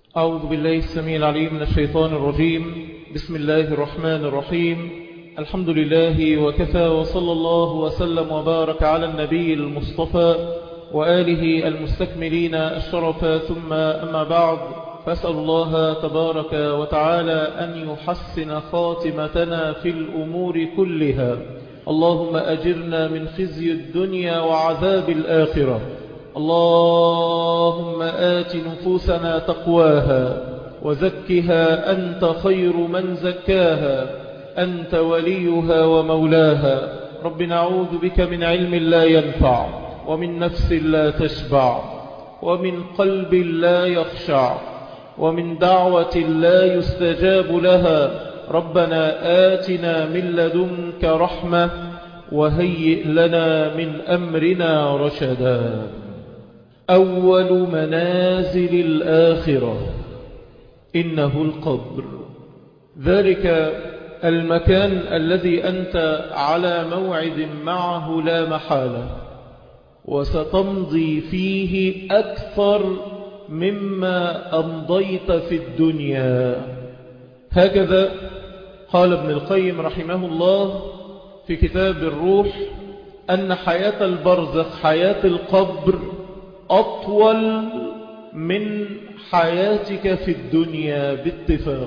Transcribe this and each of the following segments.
أعوذ بالله السميع العليم من الشيطان الرجيم بسم الله الرحمن الرحيم الحمد لله وكفى وصلى الله وسلم وبارك على النبي المصطفى وآله المستكملين الشرف ثم أما بعد فأسأل الله تبارك وتعالى أن يحسن خاتمتنا في الأمور كلها اللهم أجرنا من خزي الدنيا وعذاب الآخرة اللهم آت نفوسنا تقواها وزكها أنت خير من زكاها أنت وليها ومولاها رب نعوذ بك من علم لا ينفع ومن نفس لا تشبع ومن قلب لا يخشع ومن دعوة لا يستجاب لها ربنا آتنا من لدنك رحمة وهيئ لنا من أمرنا رشدا أول منازل الآخرة إنه القبر ذلك المكان الذي أنت على موعد معه لا محالة وستمضي فيه أكثر مما أمضيت في الدنيا هكذا قال ابن القيم رحمه الله في كتاب الروح أن حياة البرزخ حياة القبر أطول من حياتك في الدنيا باتفاق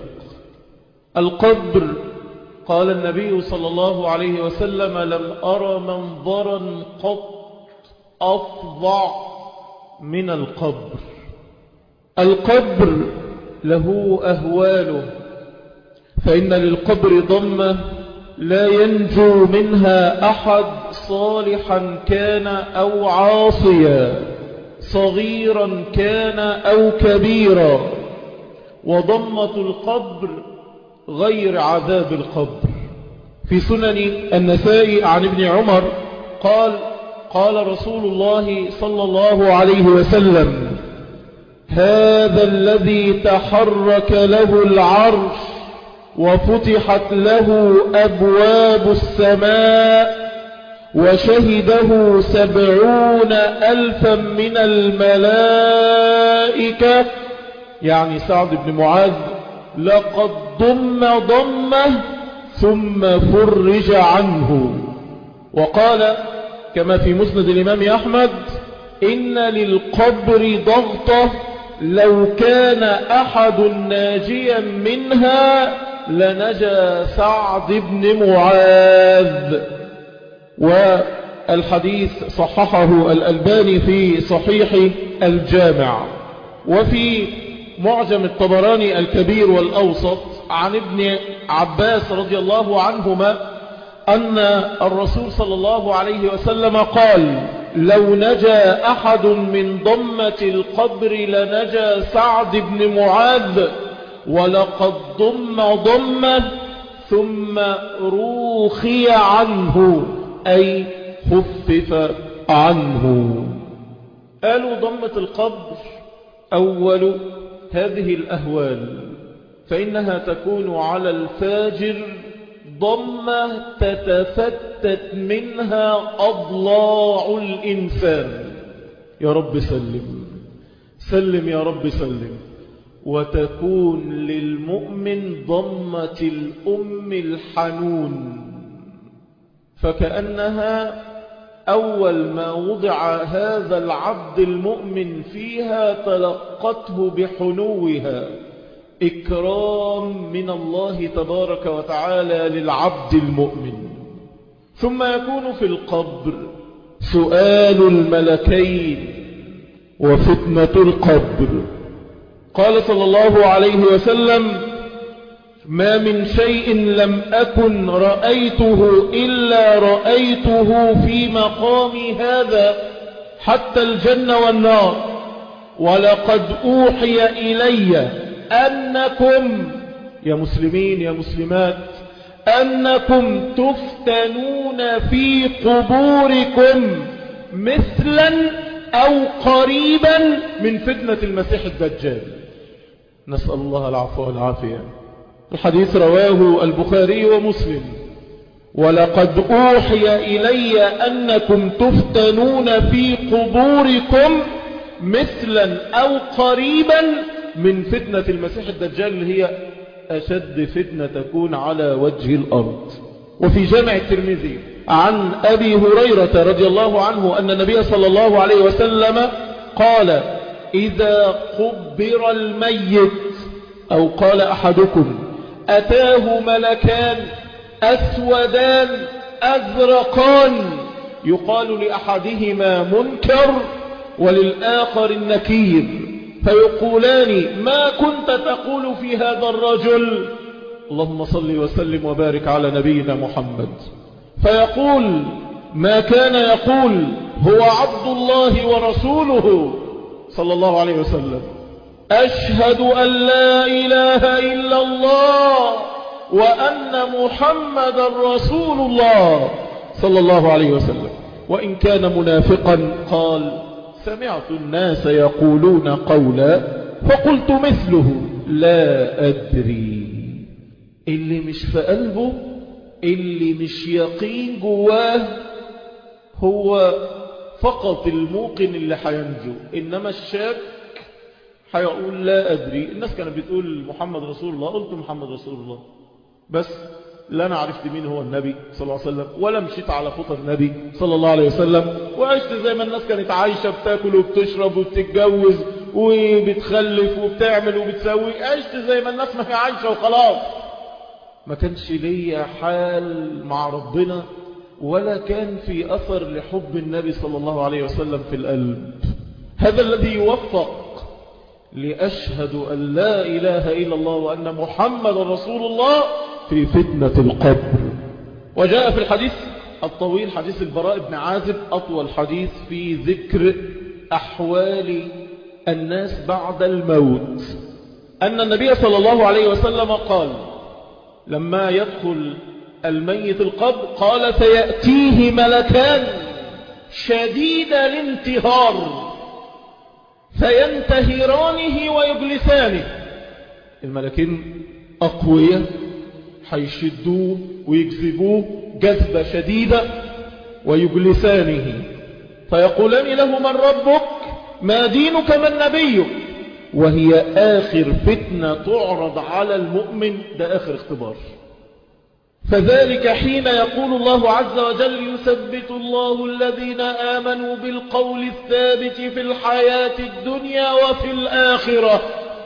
القبر قال النبي صلى الله عليه وسلم لم أرى منظرا قط أفظع من القبر القبر له أهواله فإن للقبر ضمة لا ينجو منها أحد صالحا كان أو عاصيا صغيرا كان أو كبيرا وضمة القبر غير عذاب القبر في سنن النساء عن ابن عمر قال قال رسول الله صلى الله عليه وسلم هذا الذي تحرك له العرش وفتحت له أبواب السماء وشهده سبعون ألفا من الملائكة يعني سعد بن معاذ لقد ضم ضمه ثم فرج عنه وقال كما في مسند الإمام أحمد إن للقبر ضغطة لو كان أحد ناجيا منها لنجى سعد بن معاذ والحديث صححه الألباني في صحيح الجامع وفي معجم الطبراني الكبير والأوسط عن ابن عباس رضي الله عنهما أن الرسول صلى الله عليه وسلم قال لو نجا أحد من ضمة القبر لنجا سعد بن معاذ ولقد ضم ضمه ثم روخي عنه أي خفف عنه قالوا ضمة القبر أول هذه الأهوال فإنها تكون على الفاجر ضمة تتفتت منها أضلاع الإنسان يا رب سلم سلم يا رب سلم وتكون للمؤمن ضمة الأم الحنون فكأنها أول ما وضع هذا العبد المؤمن فيها تلقته بحنوها إكرام من الله تبارك وتعالى للعبد المؤمن ثم يكون في القبر سؤال الملكين وفتنة القبر قال صلى الله عليه وسلم ما من شيء لم أكن رأيته إلا رأيته في مقامي هذا حتى الجنة والنار ولقد أوحي إلي أنكم يا مسلمين يا مسلمات أنكم تفتنون في قبوركم مثلا أو قريبا من فتنة المسيح الدجال نسأل الله العفو والعافية الحديث رواه البخاري ومسلم ولقد أوحي إلي أنكم تفتنون في قبوركم مثلا أو قريبا من فتنة المسيح الدجال اللي هي أشد فتنة تكون على وجه الأرض وفي جامع الترمذي عن أبي هريرة رضي الله عنه أن النبي صلى الله عليه وسلم قال إذا قبر الميت أو قال أحدكم أتاه ملكان أسودان أزرقان يقال لأحدهما منكر وللآخر النكير فيقولان ما كنت تقول في هذا الرجل اللهم صل وسلم وبارك على نبينا محمد فيقول ما كان يقول هو عبد الله ورسوله صلى الله عليه وسلم أشهد أن لا إله إلا الله وأن محمد رسول الله صلى الله عليه وسلم وإن كان منافقا قال سمعت الناس يقولون قولا فقلت مثله لا أدري اللي مش في قلبه اللي مش يقين جواه هو فقط الموقن اللي حينجو إنما الشاك هيقول لا أدري الناس كانت بتقول محمد رسول الله قلت محمد رسول الله بس لا أنا عرفت مين هو النبي صلى الله عليه وسلم ولا مشيت على خطى النبي صلى الله عليه وسلم وعشت زي ما الناس كانت عايشة بتاكل وبتشرب وبتتجوز وبتخلف وبتعمل وبتسوي عشت زي ما الناس ما هي عايشة وخلاص ما كانش ليا حال مع ربنا ولا كان في أثر لحب النبي صلى الله عليه وسلم في القلب هذا الذي يوفق لأشهد أن لا إله إلا الله وأن محمد رسول الله في فتنة القبر وجاء في الحديث الطويل حديث البراء بن عازب أطول حديث في ذكر أحوال الناس بعد الموت أن النبي صلى الله عليه وسلم قال لما يدخل الميت القبر قال سيأتيه ملكان شديد الانتهار فينتهرانه ويجلسانه الملكين أقوياء حيشدوه ويجذبوه جذبة شديدة ويجلسانه فيقولان له من ربك ما دينك من نبيك وهي آخر فتنة تعرض على المؤمن ده آخر اختبار فذلك حين يقول الله عز وجل يثبت الله الذين آمنوا بالقول الثابت في الحياة الدنيا وفي الآخرة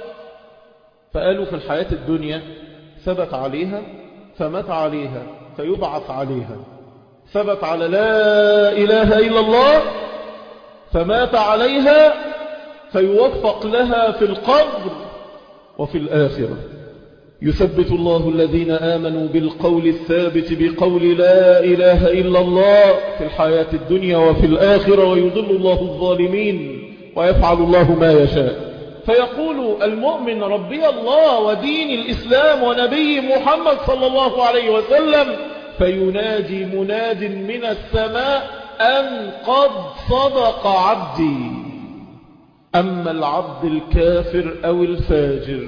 فقالوا في الحياة الدنيا ثبت عليها فمت عليها فيبعث عليها ثبت على لا إله إلا الله فمات عليها فيوفق لها في القبر وفي الآخرة يثبت الله الذين آمنوا بالقول الثابت بقول لا إله إلا الله في الحياة الدنيا وفي الآخرة ويضل الله الظالمين ويفعل الله ما يشاء فيقول المؤمن ربي الله ودين الإسلام ونبي محمد صلى الله عليه وسلم فينادي مناد من السماء أن قد صدق عبدي أما العبد الكافر أو الفاجر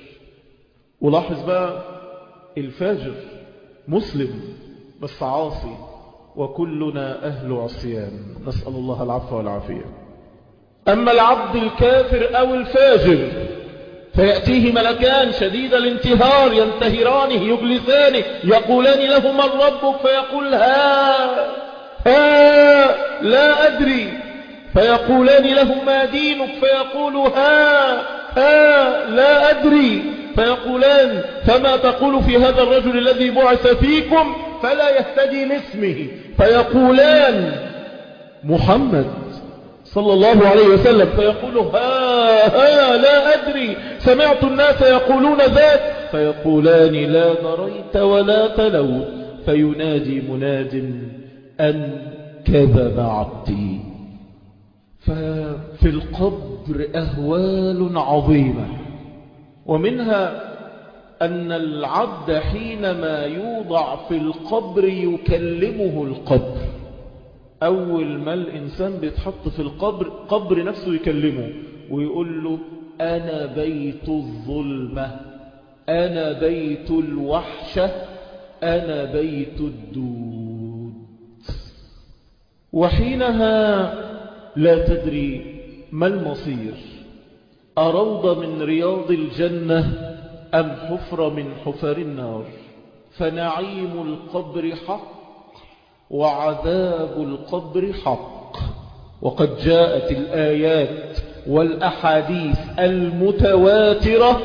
ولاحظ بقى الفاجر مسلم بس عاصي وكلنا أهل عصيان نسأل الله العفو والعافية أما العبد الكافر أو الفاجر فيأتيه ملكان شديد الانتهار ينتهرانه يجلسانه يقولان له من ربك فيقول ها ها لا أدري فيقولان له ما دينك فيقول ها ها لا أدري فيقولان فما تقول في هذا الرجل الذي بعث فيكم فلا يهتدي لاسمه فيقولان محمد صلى الله عليه وسلم فيقول ها ها لا أدري سمعت الناس يقولون ذات فيقولان لا دريت ولا تلوت فينادي مناد أن كذب عبدي ففي القبر أهوال عظيمة ومنها أن العبد حينما يوضع في القبر يكلمه القبر أول ما الإنسان بيتحط في القبر قبر نفسه يكلمه ويقول له أنا بيت الظلمة أنا بيت الوحشة أنا بيت الدود وحينها لا تدري ما المصير أروض من رياض الجنة أم حفر من حفر النار فنعيم القبر حق وعذاب القبر حق وقد جاءت الآيات والأحاديث المتواترة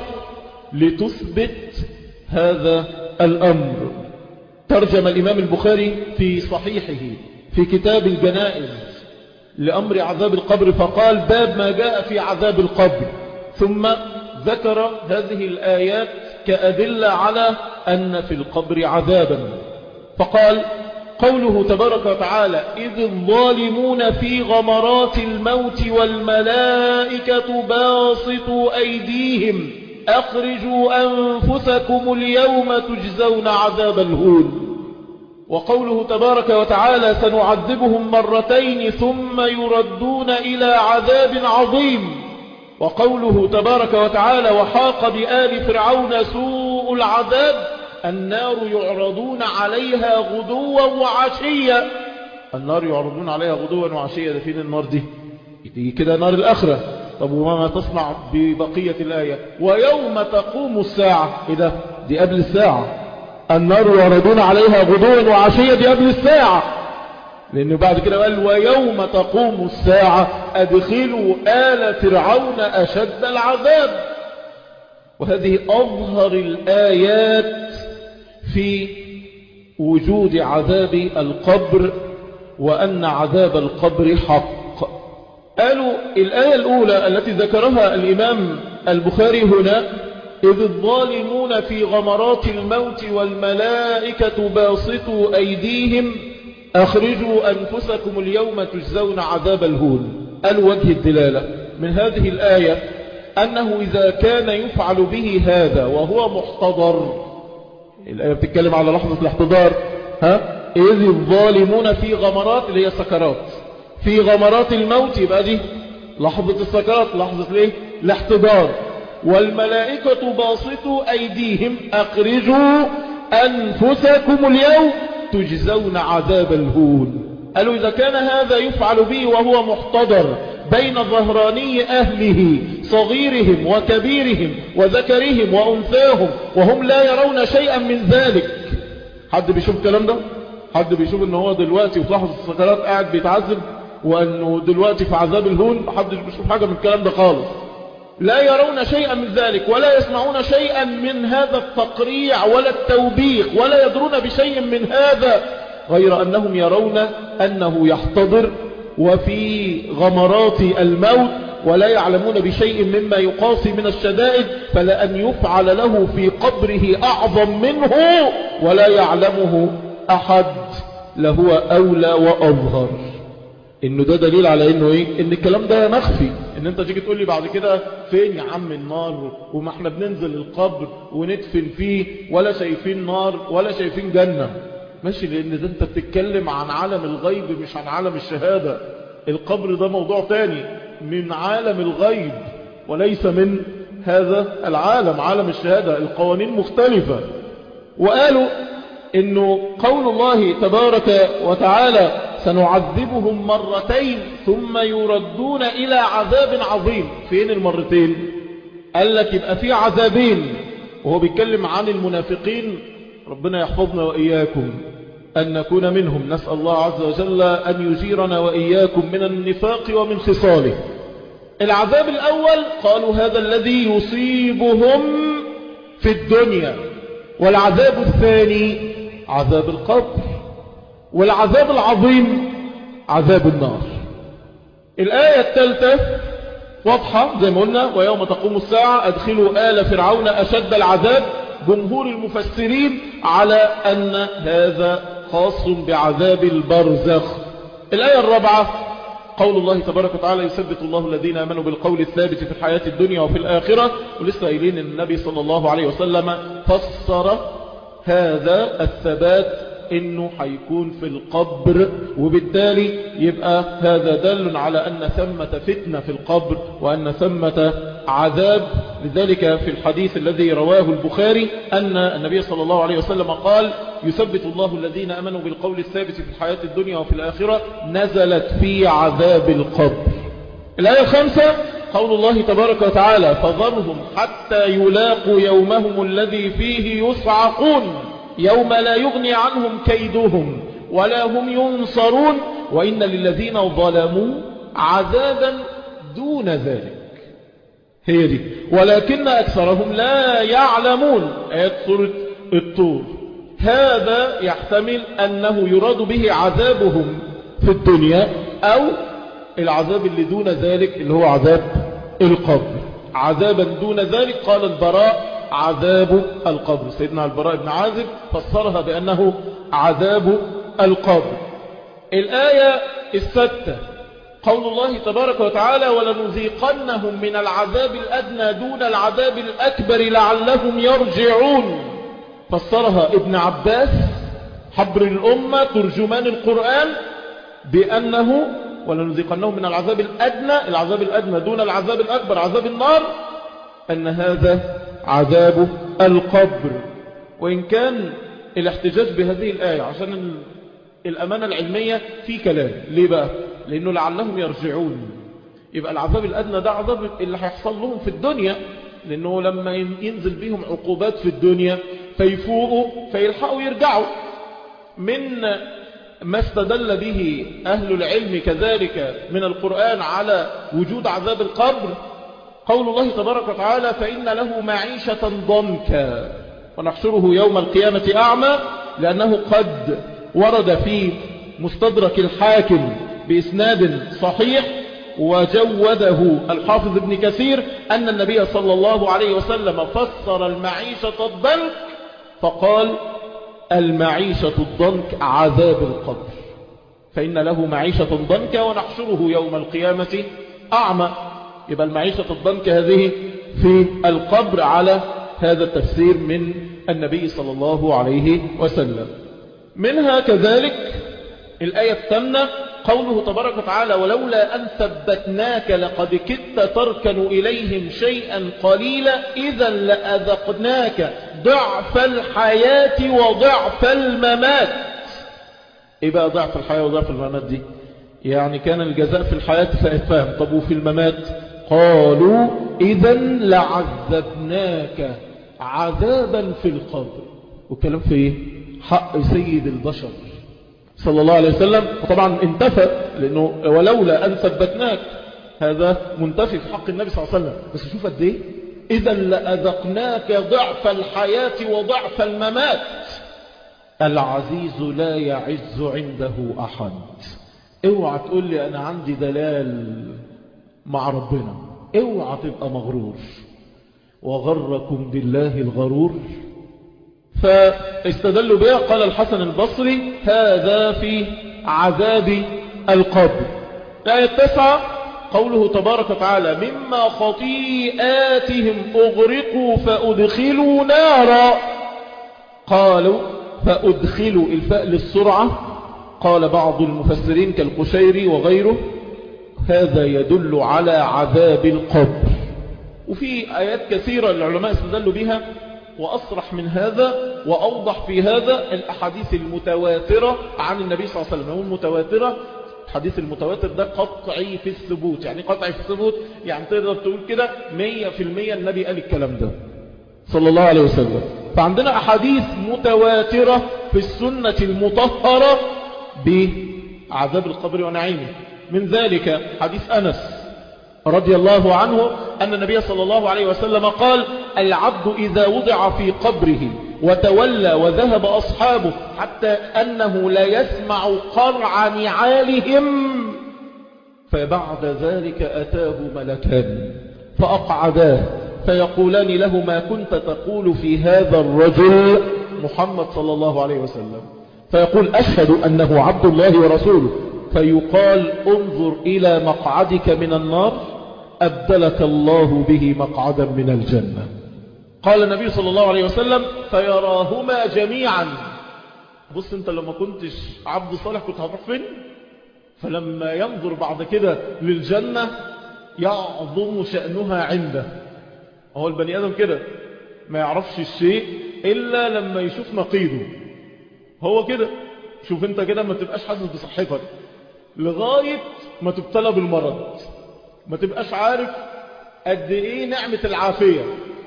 لتثبت هذا الأمر ترجم الإمام البخاري في صحيحه في كتاب الجنائز لأمر عذاب القبر فقال باب ما جاء في عذاب القبر ثم ذكر هذه الآيات كأدلة على أن في القبر عذابا فقال قوله تبارك وتعالى إذ الظالمون في غمرات الموت والملائكة باسطوا أيديهم أخرجوا أنفسكم اليوم تجزون عذاب الهون وقوله تبارك وتعالى سنعذبهم مرتين ثم يردون إلى عذاب عظيم وقوله تبارك وتعالى وحاق بآل فرعون سوء العذاب النار يعرضون عليها غدوا وعشيا النار يعرضون عليها غدوا وعشيا ده فين النار دي دي كده نار الآخرة طب وما تصنع ببقية الآية ويوم تقوم الساعة إيه ده دي قبل الساعة النار يعرضون عليها غدوا وعشيا دي قبل الساعة لأنه بعد كده قال ويوم تقوم الساعة أدخلوا آل فرعون أشد العذاب وهذه أظهر الآيات في وجود عذاب القبر وأن عذاب القبر حق قالوا الآية الأولى التي ذكرها الإمام البخاري هنا إذ الظالمون في غمرات الموت والملائكة باسطوا أيديهم أخرجوا أنفسكم اليوم تجزون عذاب الهون الوجه الدلالة من هذه الآية أنه إذا كان يفعل به هذا وهو محتضر الآية بتتكلم على لحظة الاحتضار ها إذ الظالمون في غمرات اللي هي السكرات في غمرات الموت يبقى دي لحظة السكرات لحظة ليه الاحتضار والملائكة باسطوا أيديهم أخرجوا أنفسكم اليوم تجزون عذاب الهون قالوا إذا كان هذا يفعل به وهو محتضر بين ظهراني أهله صغيرهم وكبيرهم وذكرهم وأنثاهم وهم لا يرون شيئا من ذلك حد بيشوف الكلام ده حد بيشوف ان هو دلوقتي وفي لحظة السكرات قاعد بيتعذب وانه دلوقتي في عذاب الهون محدش بيشوف حاجة من الكلام ده خالص لا يرون شيئا من ذلك ولا يسمعون شيئا من هذا التقريع ولا التوبيخ ولا يدرون بشيء من هذا غير أنهم يرون أنه يحتضر وفي غمرات الموت ولا يعلمون بشيء مما يقاسي من الشدائد فلأن يفعل له في قبره أعظم منه ولا يعلمه أحد لهو أولى وأظهر انه ده دليل على انه ايه ان الكلام ده مخفي ان انت تيجي تقول لي بعد كده فين يا عم النار وما احنا بننزل القبر وندفن فيه ولا شايفين نار ولا شايفين جنة ماشي لان ده انت بتتكلم عن عالم الغيب مش عن عالم الشهادة القبر ده موضوع تاني من عالم الغيب وليس من هذا العالم عالم الشهادة القوانين مختلفة وقالوا انه قول الله تبارك وتعالى سنعذبهم مرتين ثم يردون إلى عذاب عظيم فين المرتين قال لك يبقى في عذابين وهو بيتكلم عن المنافقين ربنا يحفظنا وإياكم أن نكون منهم نسأل الله عز وجل أن يجيرنا وإياكم من النفاق ومن خصاله العذاب الأول قالوا هذا الذي يصيبهم في الدنيا والعذاب الثاني عذاب القبر والعذاب العظيم عذاب النار الآية الثالثة واضحة زي ما قلنا ويوم تقوم الساعة أدخلوا آل فرعون أشد العذاب جمهور المفسرين على أن هذا خاص بعذاب البرزخ الآية الرابعة قول الله تبارك وتعالى يثبت الله الذين آمنوا بالقول الثابت في الحياة الدنيا وفي الآخرة ولسه قايلين النبي صلى الله عليه وسلم فسر هذا الثبات انه هيكون في القبر وبالتالي يبقى هذا دل على ان ثمة فتنة في القبر وان ثمة عذاب لذلك في الحديث الذي رواه البخاري ان النبي صلى الله عليه وسلم قال يثبت الله الذين امنوا بالقول الثابت في الحياة الدنيا وفي الاخرة نزلت في عذاب القبر الآية الخامسة قول الله تبارك وتعالى فذرهم حتى يلاقوا يومهم الذي فيه يصعقون يوم لا يغني عنهم كيدهم ولا هم ينصرون وإن للذين ظلموا عذابا دون ذلك هي دي ولكن أكثرهم لا يعلمون آيات سورة الطور هذا يحتمل أنه يراد به عذابهم في الدنيا أو العذاب اللي دون ذلك اللي هو عذاب القبر عذابا دون ذلك قال البراء عذاب القبر سيدنا البراء بن عازب فسرها بأنه عذاب القبر الآية الستة قول الله تبارك وتعالى ولنذيقنهم من العذاب الأدنى دون العذاب الأكبر لعلهم يرجعون فسرها ابن عباس حبر الأمة ترجمان القرآن بأنه ولنذيقنهم من العذاب الأدنى العذاب الأدنى دون العذاب الأكبر عذاب النار أن هذا عذاب القبر وإن كان الاحتجاج بهذه الآية عشان الأمانة العلمية في كلام ليه بقى لأنه لعلهم يرجعون يبقى العذاب الأدنى ده عذاب اللي هيحصل لهم في الدنيا لأنه لما ينزل بهم عقوبات في الدنيا فيفوقوا فيلحقوا يرجعوا من ما استدل به أهل العلم كذلك من القرآن على وجود عذاب القبر قول الله تبارك وتعالى فإن له معيشة ضنكا ونحشره يوم القيامة أعمى لأنه قد ورد في مستدرك الحاكم بإسناد صحيح وجوده الحافظ ابن كثير أن النبي صلى الله عليه وسلم فسر المعيشة الضنك فقال المعيشة الضنك عذاب القبر فإن له معيشة ضنك ونحشره يوم القيامة أعمى يبقى المعيشة الضنك هذه في القبر على هذا التفسير من النبي صلى الله عليه وسلم منها كذلك الآية الثامنة قوله تبارك وتعالى ولولا أن ثبتناك لقد كدت تركن إليهم شيئا قليلا إذا لأذقناك ضعف الحياة وضعف الممات إيه بقى ضعف الحياة وضعف الممات دي يعني كان الجزاء في الحياة فاهم طب وفي الممات قالوا إذا لعذبناك عذابا في القبر والكلام في إيه حق سيد البشر صلى الله عليه وسلم وطبعا انتفى لأنه ولولا أن ثبتناك هذا منتفي في حق النبي صلى الله عليه وسلم بس شوف قد ايه إذا لأذقناك ضعف الحياة وضعف الممات العزيز لا يعز عنده أحد اوعى تقول لي أنا عندي دلال مع ربنا اوعى تبقى مغرور وغركم بالله الغرور فاستدلوا بها قال الحسن البصري هذا في عذاب القبر الآية التسعة قوله تبارك وتعالى مما خطيئاتهم أغرقوا فأدخلوا نارا قالوا فأدخلوا الفاء للسرعة قال بعض المفسرين كالقشيري وغيره هذا يدل على عذاب القبر وفي آيات كثيرة العلماء استدلوا بها وأصرح من هذا وأوضح في هذا الأحاديث المتواترة عن النبي صلى الله عليه وسلم هو المتواترة الحديث المتواتر ده قطعي في الثبوت يعني قطعي في الثبوت يعني تقدر تقول كده مية في المية النبي قال الكلام ده صلى الله عليه وسلم فعندنا أحاديث متواترة في السنة المطهرة بعذاب القبر ونعيمه من ذلك حديث أنس رضي الله عنه أن النبي صلى الله عليه وسلم قال العبد إذا وضع في قبره وتولى وذهب أصحابه حتى أنه لا يسمع قرع نعالهم فبعد ذلك أتاه ملكان فأقعداه فيقولان له ما كنت تقول في هذا الرجل محمد صلى الله عليه وسلم فيقول أشهد أنه عبد الله ورسوله فيقال انظر إلى مقعدك من النار أبدلك الله به مقعدا من الجنة قال النبي صلى الله عليه وسلم فيراهما جميعا بص انت لما كنتش عبد صالح كنت هتروح فين فلما ينظر بعد كده للجنة يعظم شأنها عنده هو البني آدم كده ما يعرفش الشيء إلا لما يشوف نقيضه هو كده شوف انت كده ما تبقاش حاسس بصحتك لغاية ما تبتلى بالمرض ما تبقاش عارف قد ايه نعمة العافية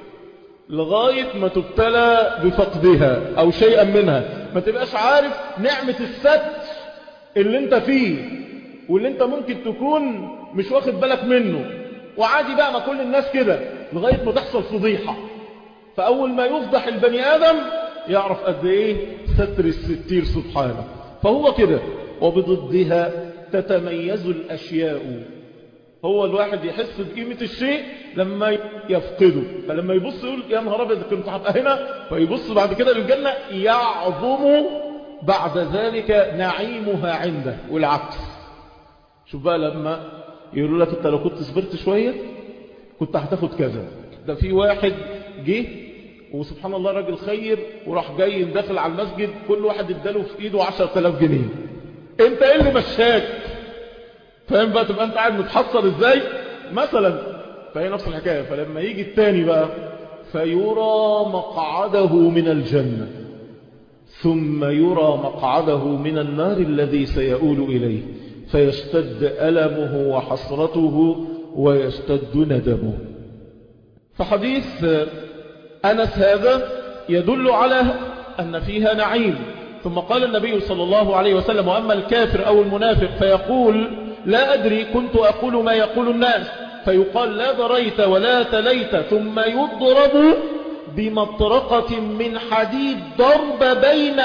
لغاية ما تبتلى بفقدها او شيئا منها ما تبقاش عارف نعمة الستر اللي انت فيه واللي انت ممكن تكون مش واخد بالك منه وعادي بقى ما كل الناس كده لغاية ما تحصل فضيحة فاول ما يفضح البني ادم يعرف قد ايه ستر الستير سبحانه فهو كده وبضدها تتميز الاشياء هو الواحد يحس بقيمة الشيء لما يفقده فلما يبص يقول يا نهار ابيض كنت هبقى هنا فيبص بعد كده للجنة يعظم بعد ذلك نعيمها عنده والعكس شوف بقى لما يقولوا لك انت لو كنت صبرت شوية كنت هتاخد كذا ده في واحد جه وسبحان الله راجل خير وراح جاي داخل على المسجد كل واحد اداله في ايده 10000 جنيه انت ايه اللي مشاك فاهم بقى تبقى انت قاعد متحصر ازاي مثلا فهي نفس الحكاية فلما يجي التاني بقى فيرى مقعده من الجنة ثم يرى مقعده من النار الذي سيؤول إليه فيشتد ألمه وحسرته ويشتد ندمه فحديث أنس هذا يدل على أن فيها نعيم ثم قال النبي صلى الله عليه وسلم وأما الكافر أو المنافق فيقول لا أدري كنت أقول ما يقول الناس فيقال لا دريت ولا تليت ثم يضرب بمطرقة من حديد ضرب بين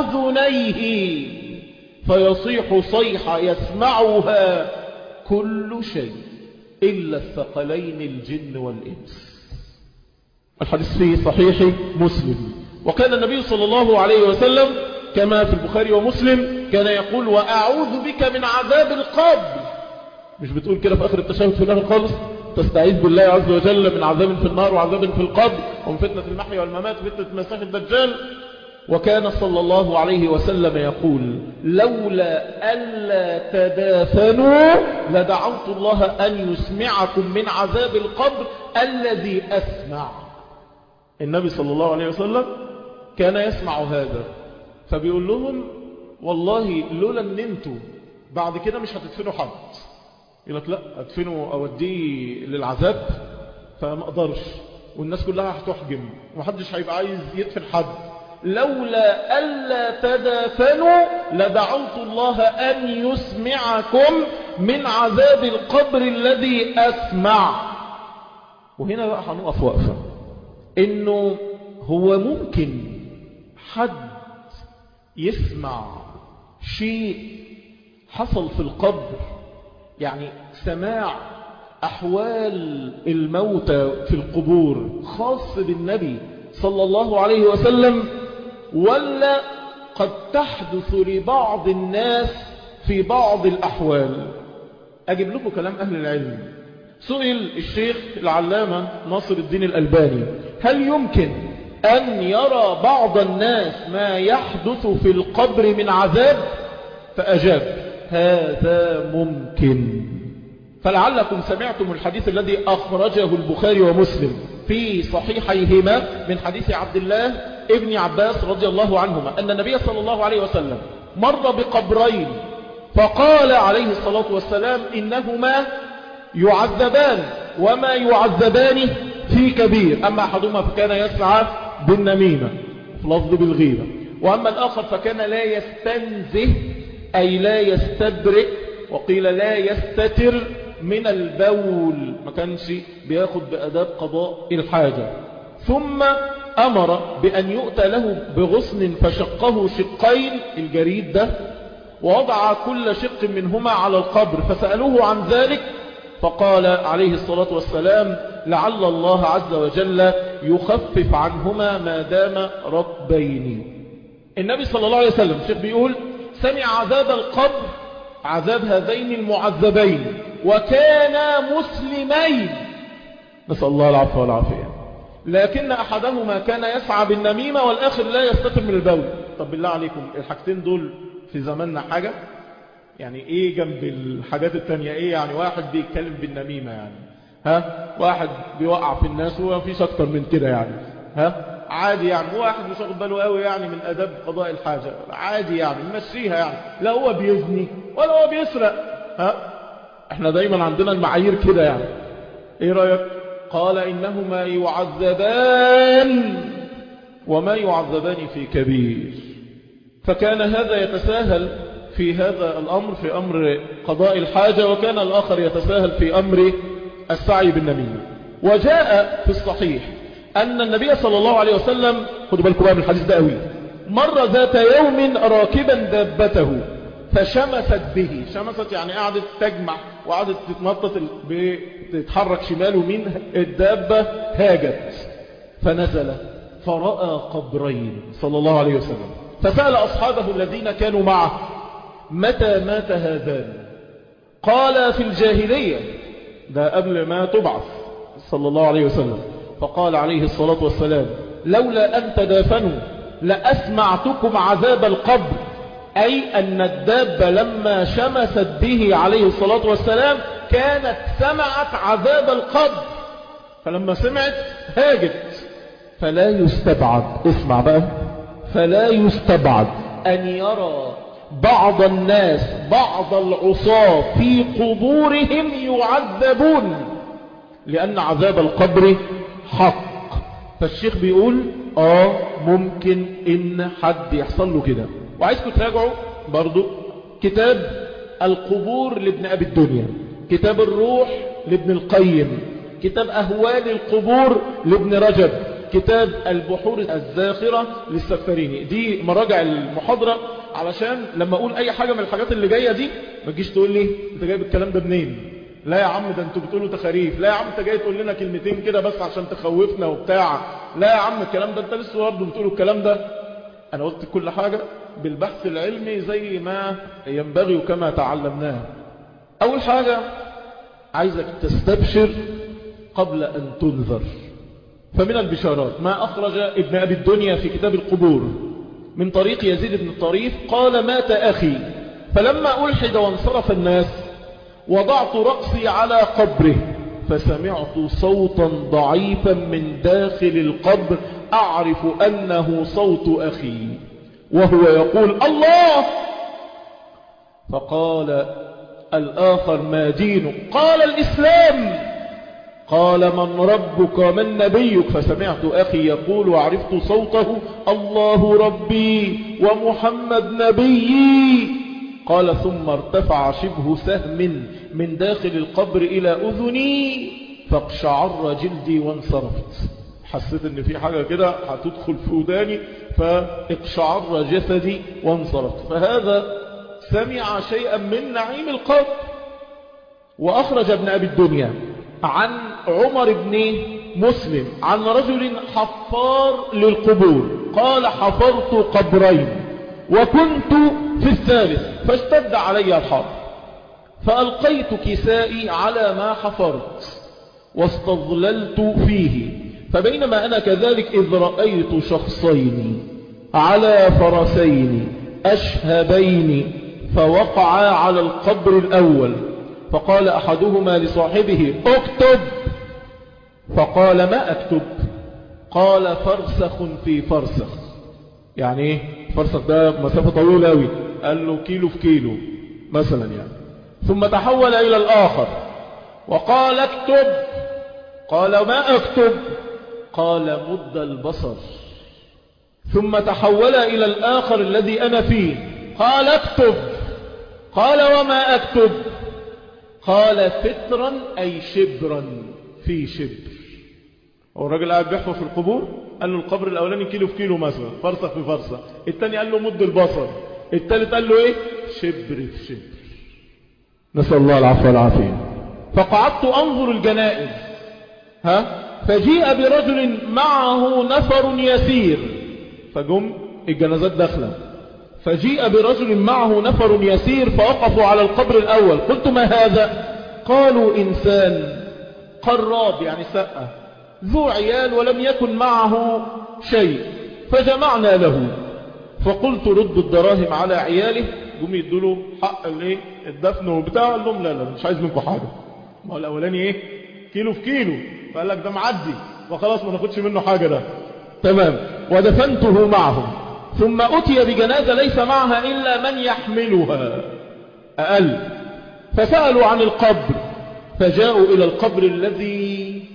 أذنيه فيصيح صيحة يسمعها كل شيء إلا الثقلين الجن والإنس الحديث في صحيح مسلم وكان النبي صلى الله عليه وسلم كما في البخاري ومسلم كان يقول وأعوذ بك من عذاب القبر مش بتقول كده في آخر التشهد في الآخر خالص تستعيذ بالله عز وجل من عذاب في النار وعذاب في القبر ومن فتنة المحيا والممات وفتنة مسيح الدجال وكان صلى الله عليه وسلم يقول لولا ألا تدافنوا لدعوت الله أن يسمعكم من عذاب القبر الذي أسمع النبي صلى الله عليه وسلم كان يسمع هذا فبيقول لهم والله لولا ان انتوا بعد كده مش هتدفنوا حد يقول لك لا ادفنه اوديه للعذاب فما اقدرش والناس كلها هتحجم ومحدش هيبقى عايز يدفن حد لولا ألا تدافنوا لدعوت الله أن يسمعكم من عذاب القبر الذي أسمع وهنا بقى هنقف وقفة إنه هو ممكن حد يسمع شيء حصل في القبر يعني سماع أحوال الموتى في القبور خاص بالنبي صلى الله عليه وسلم ولا قد تحدث لبعض الناس في بعض الأحوال أجيب لكم كلام أهل العلم سئل الشيخ العلامة ناصر الدين الألباني هل يمكن أن يرى بعض الناس ما يحدث في القبر من عذاب فأجاب هذا ممكن فلعلكم سمعتم الحديث الذي أخرجه البخاري ومسلم في صحيحيهما من حديث عبد الله ابن عباس رضي الله عنهما أن النبي صلى الله عليه وسلم مر بقبرين فقال عليه الصلاة والسلام إنهما يعذبان وما يعذبان في كبير أما أحدهما فكان يسعى بالنميمة في لفظ بالغيبة وأما الآخر فكان لا يستنزه أي لا يستبرئ وقيل لا يستتر من البول ما كانش بياخد بأداب قضاء الحاجة ثم أمر بأن يؤتى له بغصن فشقه شقين الجريد ده ووضع كل شق منهما على القبر فسألوه عن ذلك فقال عليه الصلاة والسلام لعل الله عز وجل يخفف عنهما ما دام رطبين النبي صلى الله عليه وسلم الشيخ بيقول سمع عذاب القبر عذاب هذين المعذبين وكانا مسلمين نسأل الله العفو والعافية لكن أحدهما كان يسعى بالنميمة والآخر لا يستتر من البول طب بالله عليكم الحاجتين دول في زماننا حاجة يعني ايه جنب الحاجات التانية ايه يعني واحد بيتكلم بالنميمة يعني ها واحد بيوقع في الناس وما فيش اكتر من كده يعني ها عادي يعني واحد مش واخد باله قوي يعني من اداب قضاء الحاجة عادي يعني نمشيها يعني لا هو بيزني ولا هو بيسرق ها احنا دايما عندنا المعايير كده يعني ايه رأيك قال إنهما يعذبان وما يعذبان في كبير فكان هذا يتساهل في هذا الأمر في أمر قضاء الحاجة وكان الآخر يتساهل في أمر السعي بالنميمة وجاء في الصحيح أن النبي صلى الله عليه وسلم خدوا بالكم بقى من الحديث ده قوي مر ذات يوم راكبا دابته فشمست به شمست يعني قعدت تجمع وقعدت تتنطط بتتحرك شمال ومين الدابة هاجت فنزل فرأى قبرين صلى الله عليه وسلم فسأل أصحابه الذين كانوا معه متى مات هذان قال في الجاهلية ده قبل ما تبعث صلى الله عليه وسلم فقال عليه الصلاة والسلام لولا أن تدافنوا لأسمعتكم عذاب القبر أي أن الدابة لما شمست به عليه الصلاة والسلام كانت سمعت عذاب القبر فلما سمعت هاجت فلا يستبعد اسمع بقى فلا يستبعد أن يرى بعض الناس بعض العصاة في قبورهم يعذبون لأن عذاب القبر حق فالشيخ بيقول آه ممكن إن حد يحصل له كده وعايزكم تراجعوا برضو كتاب القبور لابن أبي الدنيا كتاب الروح لابن القيم كتاب أهوال القبور لابن رجب كتاب البحور الزاخرة للسفاريني دي مراجع المحاضرة علشان لما أقول أي حاجة من الحاجات اللي جاية دي ما تجيش تقول لي أنت جايب الكلام ده منين لا يا عم ده انتوا بتقولوا تخاريف لا يا عم انت جاي تقول لنا كلمتين كده بس عشان تخوفنا وبتاع لا يا عم الكلام ده انت لسه برضه بتقولوا الكلام ده انا قلت كل حاجة بالبحث العلمي زي ما ينبغي وكما تعلمناه اول حاجة عايزك تستبشر قبل ان تنذر فمن البشارات ما اخرج ابن ابي الدنيا في كتاب القبور من طريق يزيد بن الطريف قال مات اخي فلما الحد وانصرف الناس وضعت رأسي على قبره فسمعت صوتا ضعيفا من داخل القبر أعرف أنه صوت أخي وهو يقول الله فقال الآخر ما دينك قال الإسلام قال من ربك ومن نبيك فسمعت أخي يقول وعرفت صوته الله ربي ومحمد نبيي قال ثم ارتفع شبه سهم من داخل القبر إلى أذني فاقشعر جلدي وانصرفت حسيت ان في حاجة كده هتدخل في وداني فاقشعر جسدي وانصرفت فهذا سمع شيئا من نعيم القبر وأخرج ابن أبي الدنيا عن عمر بن مسلم عن رجل حفار للقبور قال حفرت قبرين وكنت في الثالث فاشتد علي الحر فألقيت كسائي على ما حفرت واستظللت فيه فبينما أنا كذلك إذ رأيت شخصين على فرسين أشهبين فوقعا على القبر الأول فقال أحدهما لصاحبه اكتب فقال ما أكتب قال فرسخ في فرسخ يعني ايه فرسخ ده مسافة طويلة أوي قال له كيلو في كيلو مثلا يعني ثم تحول إلى الآخر وقال اكتب قال ما اكتب قال مد البصر ثم تحول إلى الآخر الذي أنا فيه قال اكتب قال وما اكتب قال فترا أي شبرا في شبر هو الراجل قاعد بيحفر في القبور قال له القبر الأولاني كيلو في كيلو مثلا فرصة في فرصة الثاني قال له مد البصر الثالث قال له ايه شبر في شبر نسأل الله العفو والعافية فقعدت أنظر الجنائز ها فجيء برجل معه نفر يسير فجم الجنازات داخله فجيء برجل معه نفر يسير فوقفوا على القبر الأول قلت ما هذا قالوا إنسان قراب يعني سأة ذو عيال ولم يكن معه شيء فجمعنا له فقلت ردوا الدراهم على عياله قوم يدوا له حق الايه الدفن وبتاع قال لهم لا لا مش عايز منكم حاجه ما هو الاولاني ايه كيلو في كيلو فقال لك ده معدي وخلاص ما ناخدش منه حاجه ده تمام ودفنته معهم ثم أتي بجنازة ليس معها إلا من يحملها أقل فسألوا عن القبر فجاءوا إلى القبر الذي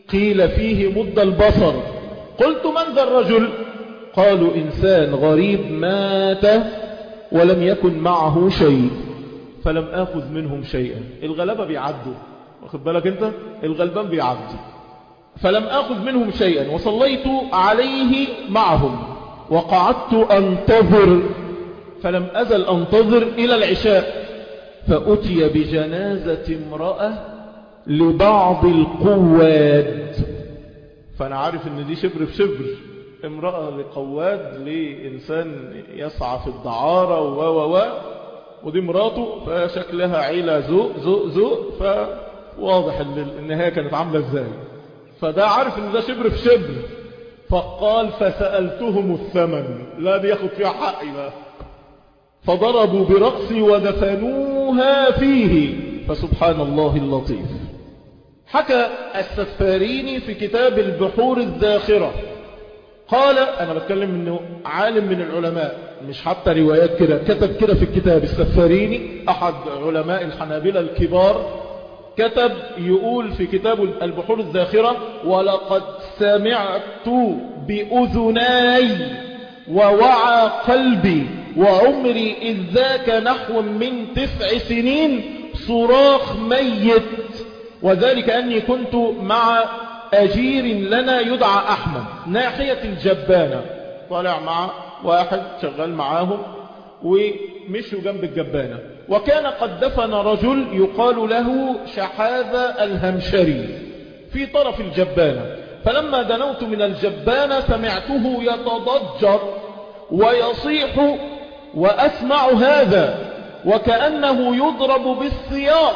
قيل فيه مد البصر قلت من ذا الرجل قالوا إنسان غريب مات ولم يكن معه شيء فلم آخذ منهم شيئا الغلبة بيعدوا واخد بالك انت الغلبان بيعدي فلم آخذ منهم شيئا وصليت عليه معهم وقعدت أنتظر فلم أزل أنتظر إلى العشاء فأتي بجنازة امرأة لبعض القواد فأنا عارف ان دي شبر في شبر امرأة لقواد لإنسان يسعى في الدعارة و و و ودي مراته فشكلها عيلة ذوق ذوق ذوق فواضح ان النهاية كانت عاملة ازاي فده عارف ان ده شبر في شبر فقال فسألتهم الثمن لا بياخد فيها حقي بقى فضربوا برأسي ودفنوها فيه فسبحان الله اللطيف حكى السفاريني في كتاب البحور الذاخرة قال أنا بتكلم أنه عالم من العلماء مش حتى روايات كده كتب كده في الكتاب السفاريني أحد علماء الحنابلة الكبار كتب يقول في كتاب البحور الذاخرة ولقد سمعت بأذناي ووعى قلبي وعمري إذ ذاك نحو من تسع سنين صراخ ميت وذلك أني كنت مع أجير لنا يدعى أحمد ناحية الجبانة طالع مع واحد شغال معاهم ومشوا جنب الجبانة وكان قد دفن رجل يقال له شحاذة الهمشري في طرف الجبانة فلما دنوت من الجبانة سمعته يتضجر ويصيح وأسمع هذا وكأنه يضرب بالسياط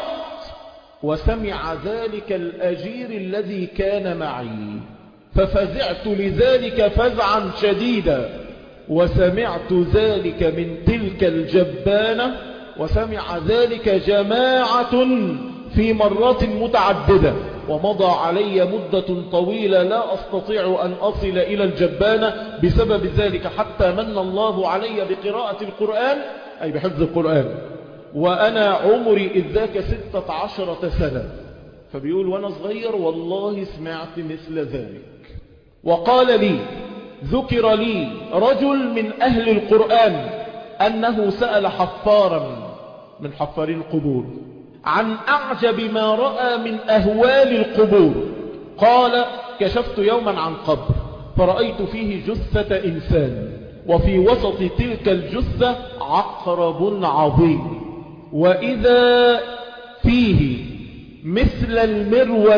وسمع ذلك الأجير الذي كان معي ففزعت لذلك فزعا شديدا وسمعت ذلك من تلك الجبانة وسمع ذلك جماعة في مرات متعددة ومضى علي مدة طويلة لا أستطيع أن أصل إلى الجبانة بسبب ذلك حتى من الله علي بقراءة القرآن أي بحفظ القرآن وأنا عمري إذ ذاك ستة عشرة سنة فبيقول وأنا صغير والله سمعت مثل ذلك وقال لي ذكر لي رجل من أهل القرآن أنه سأل حفارا من حفارين القبور عن أعجب ما رأى من أهوال القبور قال كشفت يوما عن قبر فرأيت فيه جثة إنسان وفي وسط تلك الجثة عقرب عظيم وإذا فيه مثل المرود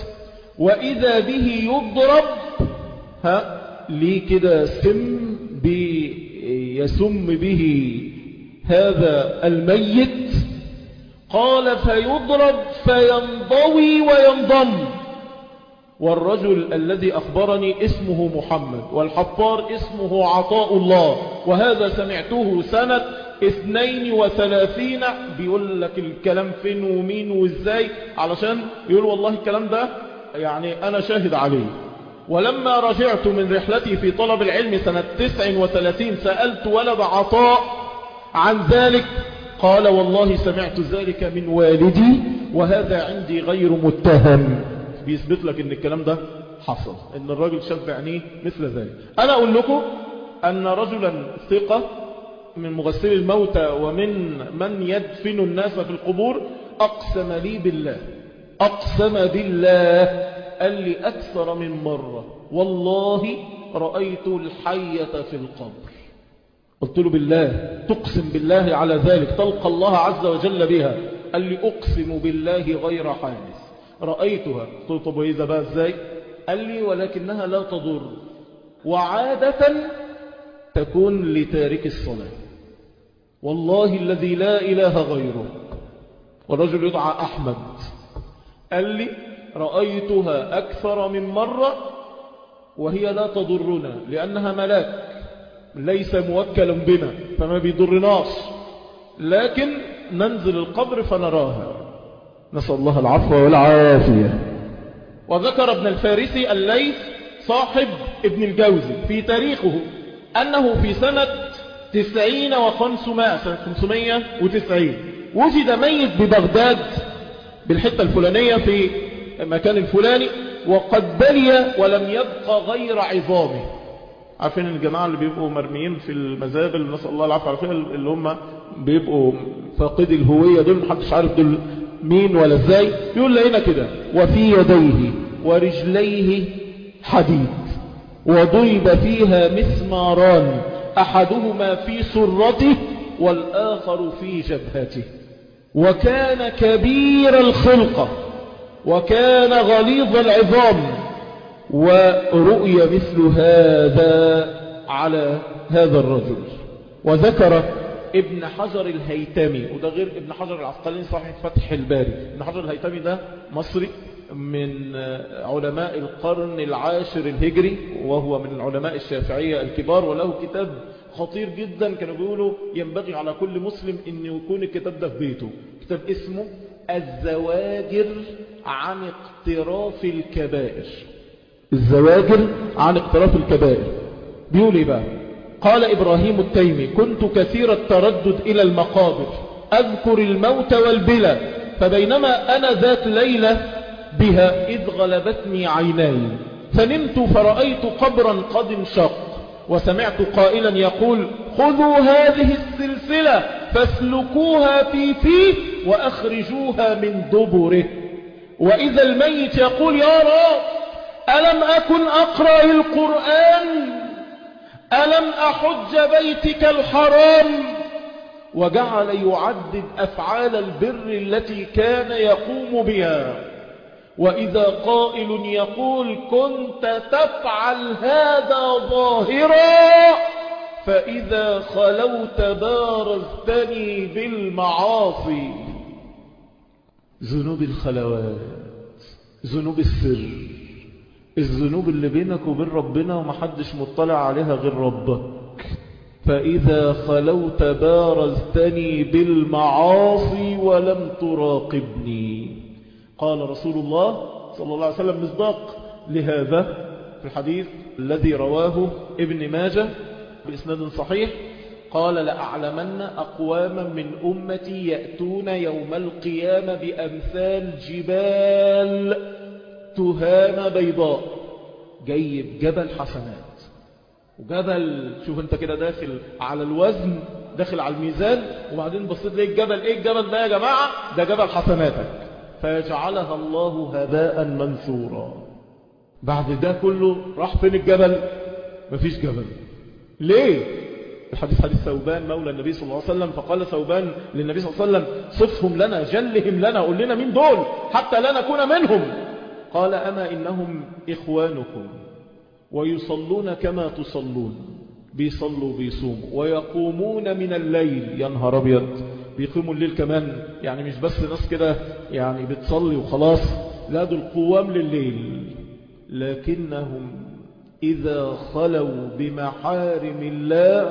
وإذا به يضرب ها ليه كده سم يسم به هذا الميت قال فيضرب فينضوي وينضم والرجل الذي أخبرني اسمه محمد والحفار اسمه عطاء الله وهذا سمعته سنة اثنين وثلاثين بيقول لك الكلام فين ومين وازاي علشان يقول والله الكلام ده يعني أنا شاهد عليه ولما رجعت من رحلتي في طلب العلم سنة تسع وثلاثين سألت ولد عطاء عن ذلك قال والله سمعت ذلك من والدي وهذا عندي غير متهم بيثبت لك ان الكلام ده حصل ان الراجل شاب عينيه مثل ذلك انا اقول لكم ان رجلا ثقة من مغسل الموتى ومن من يدفن الناس في القبور اقسم لي بالله اقسم بالله قال لي اكثر من مرة والله رأيت الحية في القبر قلت له بالله تقسم بالله على ذلك تلقى الله عز وجل بها قال لي أقسم بالله غير حادث رأيتها قلت له طب وإذا بقى ازاي قال لي ولكنها لا تضر وعادة تكون لتارك الصلاة والله الذي لا إله غيره والرجل يدعى أحمد قال لي رأيتها أكثر من مرة وهي لا تضرنا لأنها ملاك ليس موكلا بنا فما بيضرناش لكن ننزل القبر فنراها نسأل الله العفو والعافية وذكر ابن الفارسي الليث صاحب ابن الجوزي في تاريخه أنه في سنة تسعين وخمسمائة سنة خمسمية وتسعين وجد ميت ببغداد بالحتة الفلانية في مكان الفلاني وقد بلي ولم يبقى غير عظامه عارفين الجماعة اللي بيبقوا مرميين في المزابل نسأل الله العافية عارفين اللي هم بيبقوا فاقد الهوية دول محدش عارف دول مين ولا ازاي يقول لنا كده وفي يديه ورجليه حديد وضرب فيها مسماران أحدهما في سرته والآخر في جبهته وكان كبير الخلقة وكان غليظ العظام ورؤي مثل هذا على هذا الرجل وذكر ابن حجر الهيتمي وده غير ابن حجر العسقلاني صحيح فتح الباري ابن حجر الهيتمي ده مصري من علماء القرن العاشر الهجري وهو من العلماء الشافعية الكبار وله كتاب خطير جدا كانوا بيقولوا ينبغي على كل مسلم ان يكون الكتاب ده في بيته كتاب اسمه الزواجر عن اقتراف الكبائر الزواجر عن اقتراف الكبائر بيقول ايه بقى قال إبراهيم التيمي كنت كثير التردد إلى المقابر أذكر الموت والبلى فبينما أنا ذات ليلة بها إذ غلبتني عيناي فنمت فرأيت قبرا قد انشق وسمعت قائلا يقول خذوا هذه السلسلة فاسلكوها في فيه وأخرجوها من دبره وإذا الميت يقول يا رب ألم أكن أقرأ القرآن ألم أحج بيتك الحرام وجعل يعدد أفعال البر التي كان يقوم بها وإذا قائل يقول كنت تفعل هذا ظاهرا فإذا خلوت بارزتني بالمعاصي ذنوب الخلوات ذنوب السر الذنوب اللي بينك وبين ربنا ومحدش مطلع عليها غير ربك فإذا خلوت بارزتني بالمعاصي ولم تراقبني قال رسول الله صلى الله عليه وسلم مصداق لهذا في الحديث الذي رواه ابن ماجه بإسناد صحيح قال لأعلمن أقواما من أمتي يأتون يوم القيامة بأمثال جبال تهام بيضاء جايب جبل حسنات وجبل شوف انت كده داخل على الوزن داخل على الميزان وبعدين بصيت ليه الجبل ايه الجبل ده يا جماعة ده جبل حسناتك فيجعلها الله هباء منثورا بعد ده كله راح فين الجبل مفيش جبل ليه الحديث حديث ثوبان مولى النبي صلى الله عليه وسلم فقال ثوبان للنبي صلى الله عليه وسلم صفهم لنا جلهم لنا قول لنا مين دول حتى لا نكون منهم قال أما إنهم إخوانكم ويصلون كما تصلون بيصلوا بيصوموا ويقومون من الليل يا نهار أبيض بيقيموا الليل كمان يعني مش بس ناس كده يعني بتصلي وخلاص لا دول قوام لليل لكنهم إذا خلوا بمحارم الله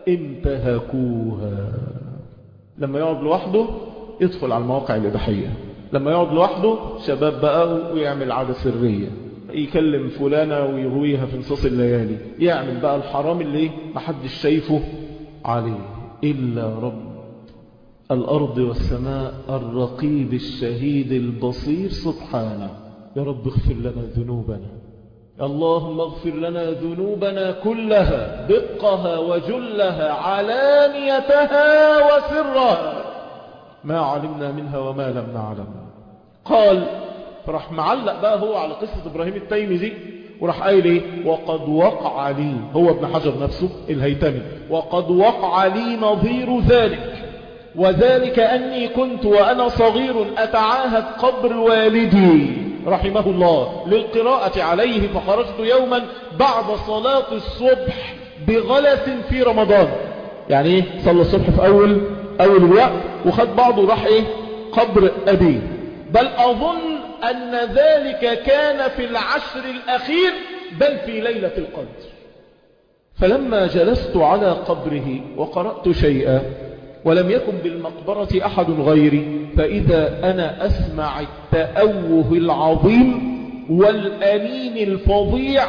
انتهكوها لما يقعد لوحده يدخل على المواقع الإباحية لما يقعد لوحده شباب بقى ويعمل عادة سرية يكلم فلانة ويرويها في نصوص الليالي يعمل بقى الحرام اللي محدش شايفه عليه إلا رب الأرض والسماء الرقيب الشهيد البصير سبحانه يا رب اغفر لنا ذنوبنا اللهم اغفر لنا ذنوبنا كلها دقها وجلها علانيتها وسرها ما علمنا منها وما لم نعلم قال فراح معلق بقى هو على قصة إبراهيم التيمي دي وراح قايل ايه وقد وقع لي هو ابن حجر نفسه الهيتمي وقد وقع لي نظير ذلك وذلك أني كنت وأنا صغير أتعاهد قبر والدي رحمه الله للقراءة عليه فخرجت يوما بعد صلاة الصبح بغلس في رمضان يعني ايه صلى الصبح في أول أول الوقت وخد بعضه راح ايه قبر أبيه بل أظن أن ذلك كان في العشر الأخير بل في ليلة القدر فلما جلست على قبره وقرأت شيئا ولم يكن بالمقبرة أحد غيري فإذا أنا أسمع التأوه العظيم والأنين الفظيع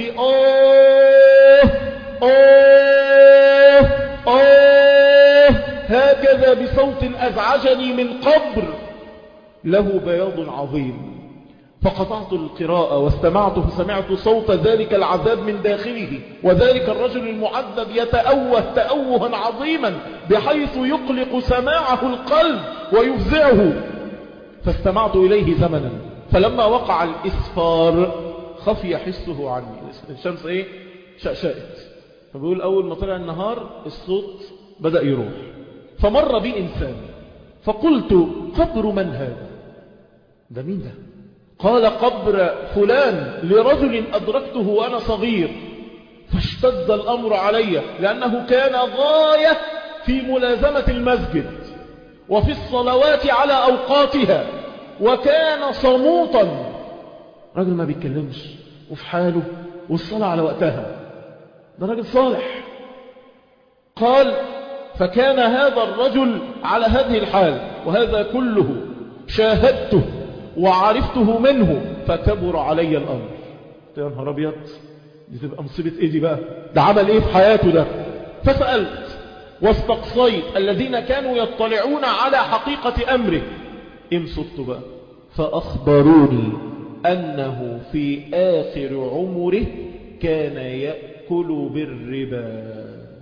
بآه آه آه هكذا بصوت أزعجني من قبر له بياض عظيم فقطعت القراءة واستمعت فسمعت صوت ذلك العذاب من داخله وذلك الرجل المعذب يتأوه تأوها عظيما بحيث يقلق سماعه القلب ويفزعه فاستمعت إليه زمنا فلما وقع الإسفار خفي حسه عني الشمس ايه شأشأت فبيقول أول ما طلع النهار الصوت بدأ يروح فمر بي إنسان فقلت قبر من هذا ده مين ده قال قبر فلان لرجل أدركته وأنا صغير فاشتد الأمر علي لأنه كان غاية في ملازمة المسجد وفي الصلوات على أوقاتها وكان صموتا راجل ما بيتكلمش وفي حاله والصلاة على وقتها ده راجل صالح قال فكان هذا الرجل على هذه الحال وهذا كله شاهدته وعرفته منه فكبر علي الأمر يا نهار أبيض دي تبقى مصيبة إيه دي بقى ده عمل إيه في حياته ده فسألت واستقصيت الذين كانوا يطلعون على حقيقة أمره إن صدت بقى فأخبروني أنه في آخر عمره كان يأكل بالربا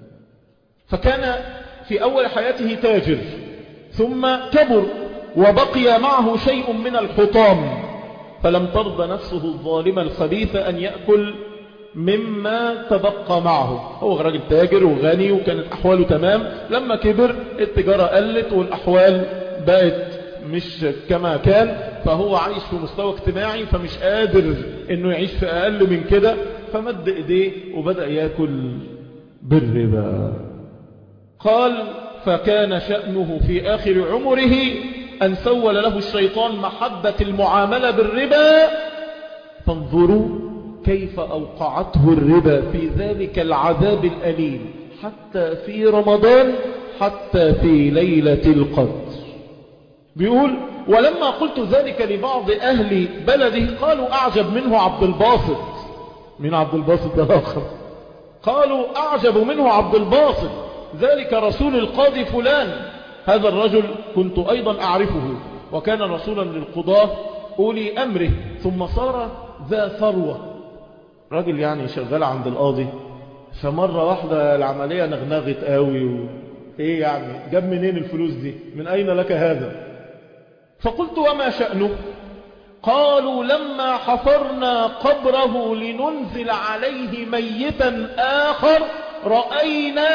فكان في أول حياته تاجر ثم كبر وبقي معه شيء من الحطام فلم ترضى نفسه الظالمة الخبيثة أن يأكل مما تبقى معه هو راجل تاجر وغني وكانت أحواله تمام لما كبر التجارة قلت والأحوال بقت مش كما كان فهو عايش في مستوى اجتماعي فمش قادر انه يعيش في اقل من كده فمد ايديه وبدأ ياكل بالربا قال فكان شأنه في آخر عمره أن سول له الشيطان محبة المعاملة بالربا فانظروا كيف أوقعته الربا في ذلك العذاب الأليم حتى في رمضان حتى في ليلة القدر بيقول ولما قلت ذلك لبعض أهل بلده قالوا أعجب منه عبد الباسط من عبد الباسط ده آخر قالوا أعجب منه عبد الباسط ذلك رسول القاضي فلان هذا الرجل كنت أيضا أعرفه وكان رسولا للقضاة أولي أمره ثم صار ذا ثروة رجل يعني شغال عند القاضي فمرة واحدة العملية نغنغت قوي و... ايه يعني جاب منين الفلوس دي من اين لك هذا فقلت وما شأنه قالوا لما حفرنا قبره لننزل عليه ميتا آخر رأينا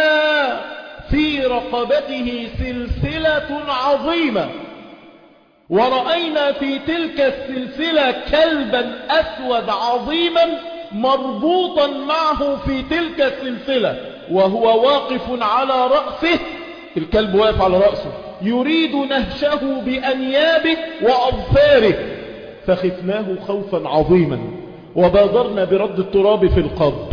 في رقبته سلسلة عظيمة ورأينا في تلك السلسلة كلبا أسود عظيما مربوطا معه في تلك السلسلة وهو واقف على رأسه الكلب واقف على رأسه يريد نهشه بأنيابه وأظفاره فخفناه خوفا عظيما وبادرنا برد التراب في القبر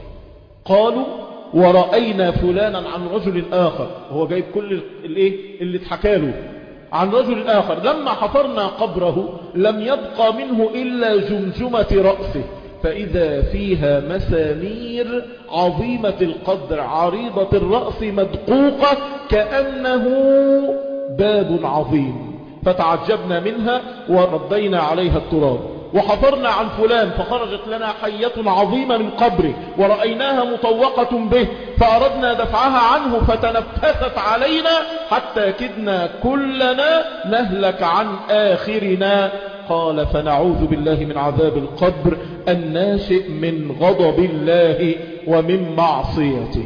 قالوا ورأينا فلانا عن رجل آخر وهو جايب كل الايه اللي اتحكاله عن رجل آخر لما حفرنا قبره لم يبقى منه إلا جمجمة رأسه فإذا فيها مسامير عظيمة القدر عريضة الرأس مدقوقة كأنه باب عظيم فتعجبنا منها وردينا عليها التراب وحفرنا عن فلان فخرجت لنا حية عظيمة من قبره ورأيناها مطوقة به فأردنا دفعها عنه فتنفست علينا حتى كدنا كلنا نهلك عن آخرنا قال فنعوذ بالله من عذاب القبر الناشئ من غضب الله ومن معصيته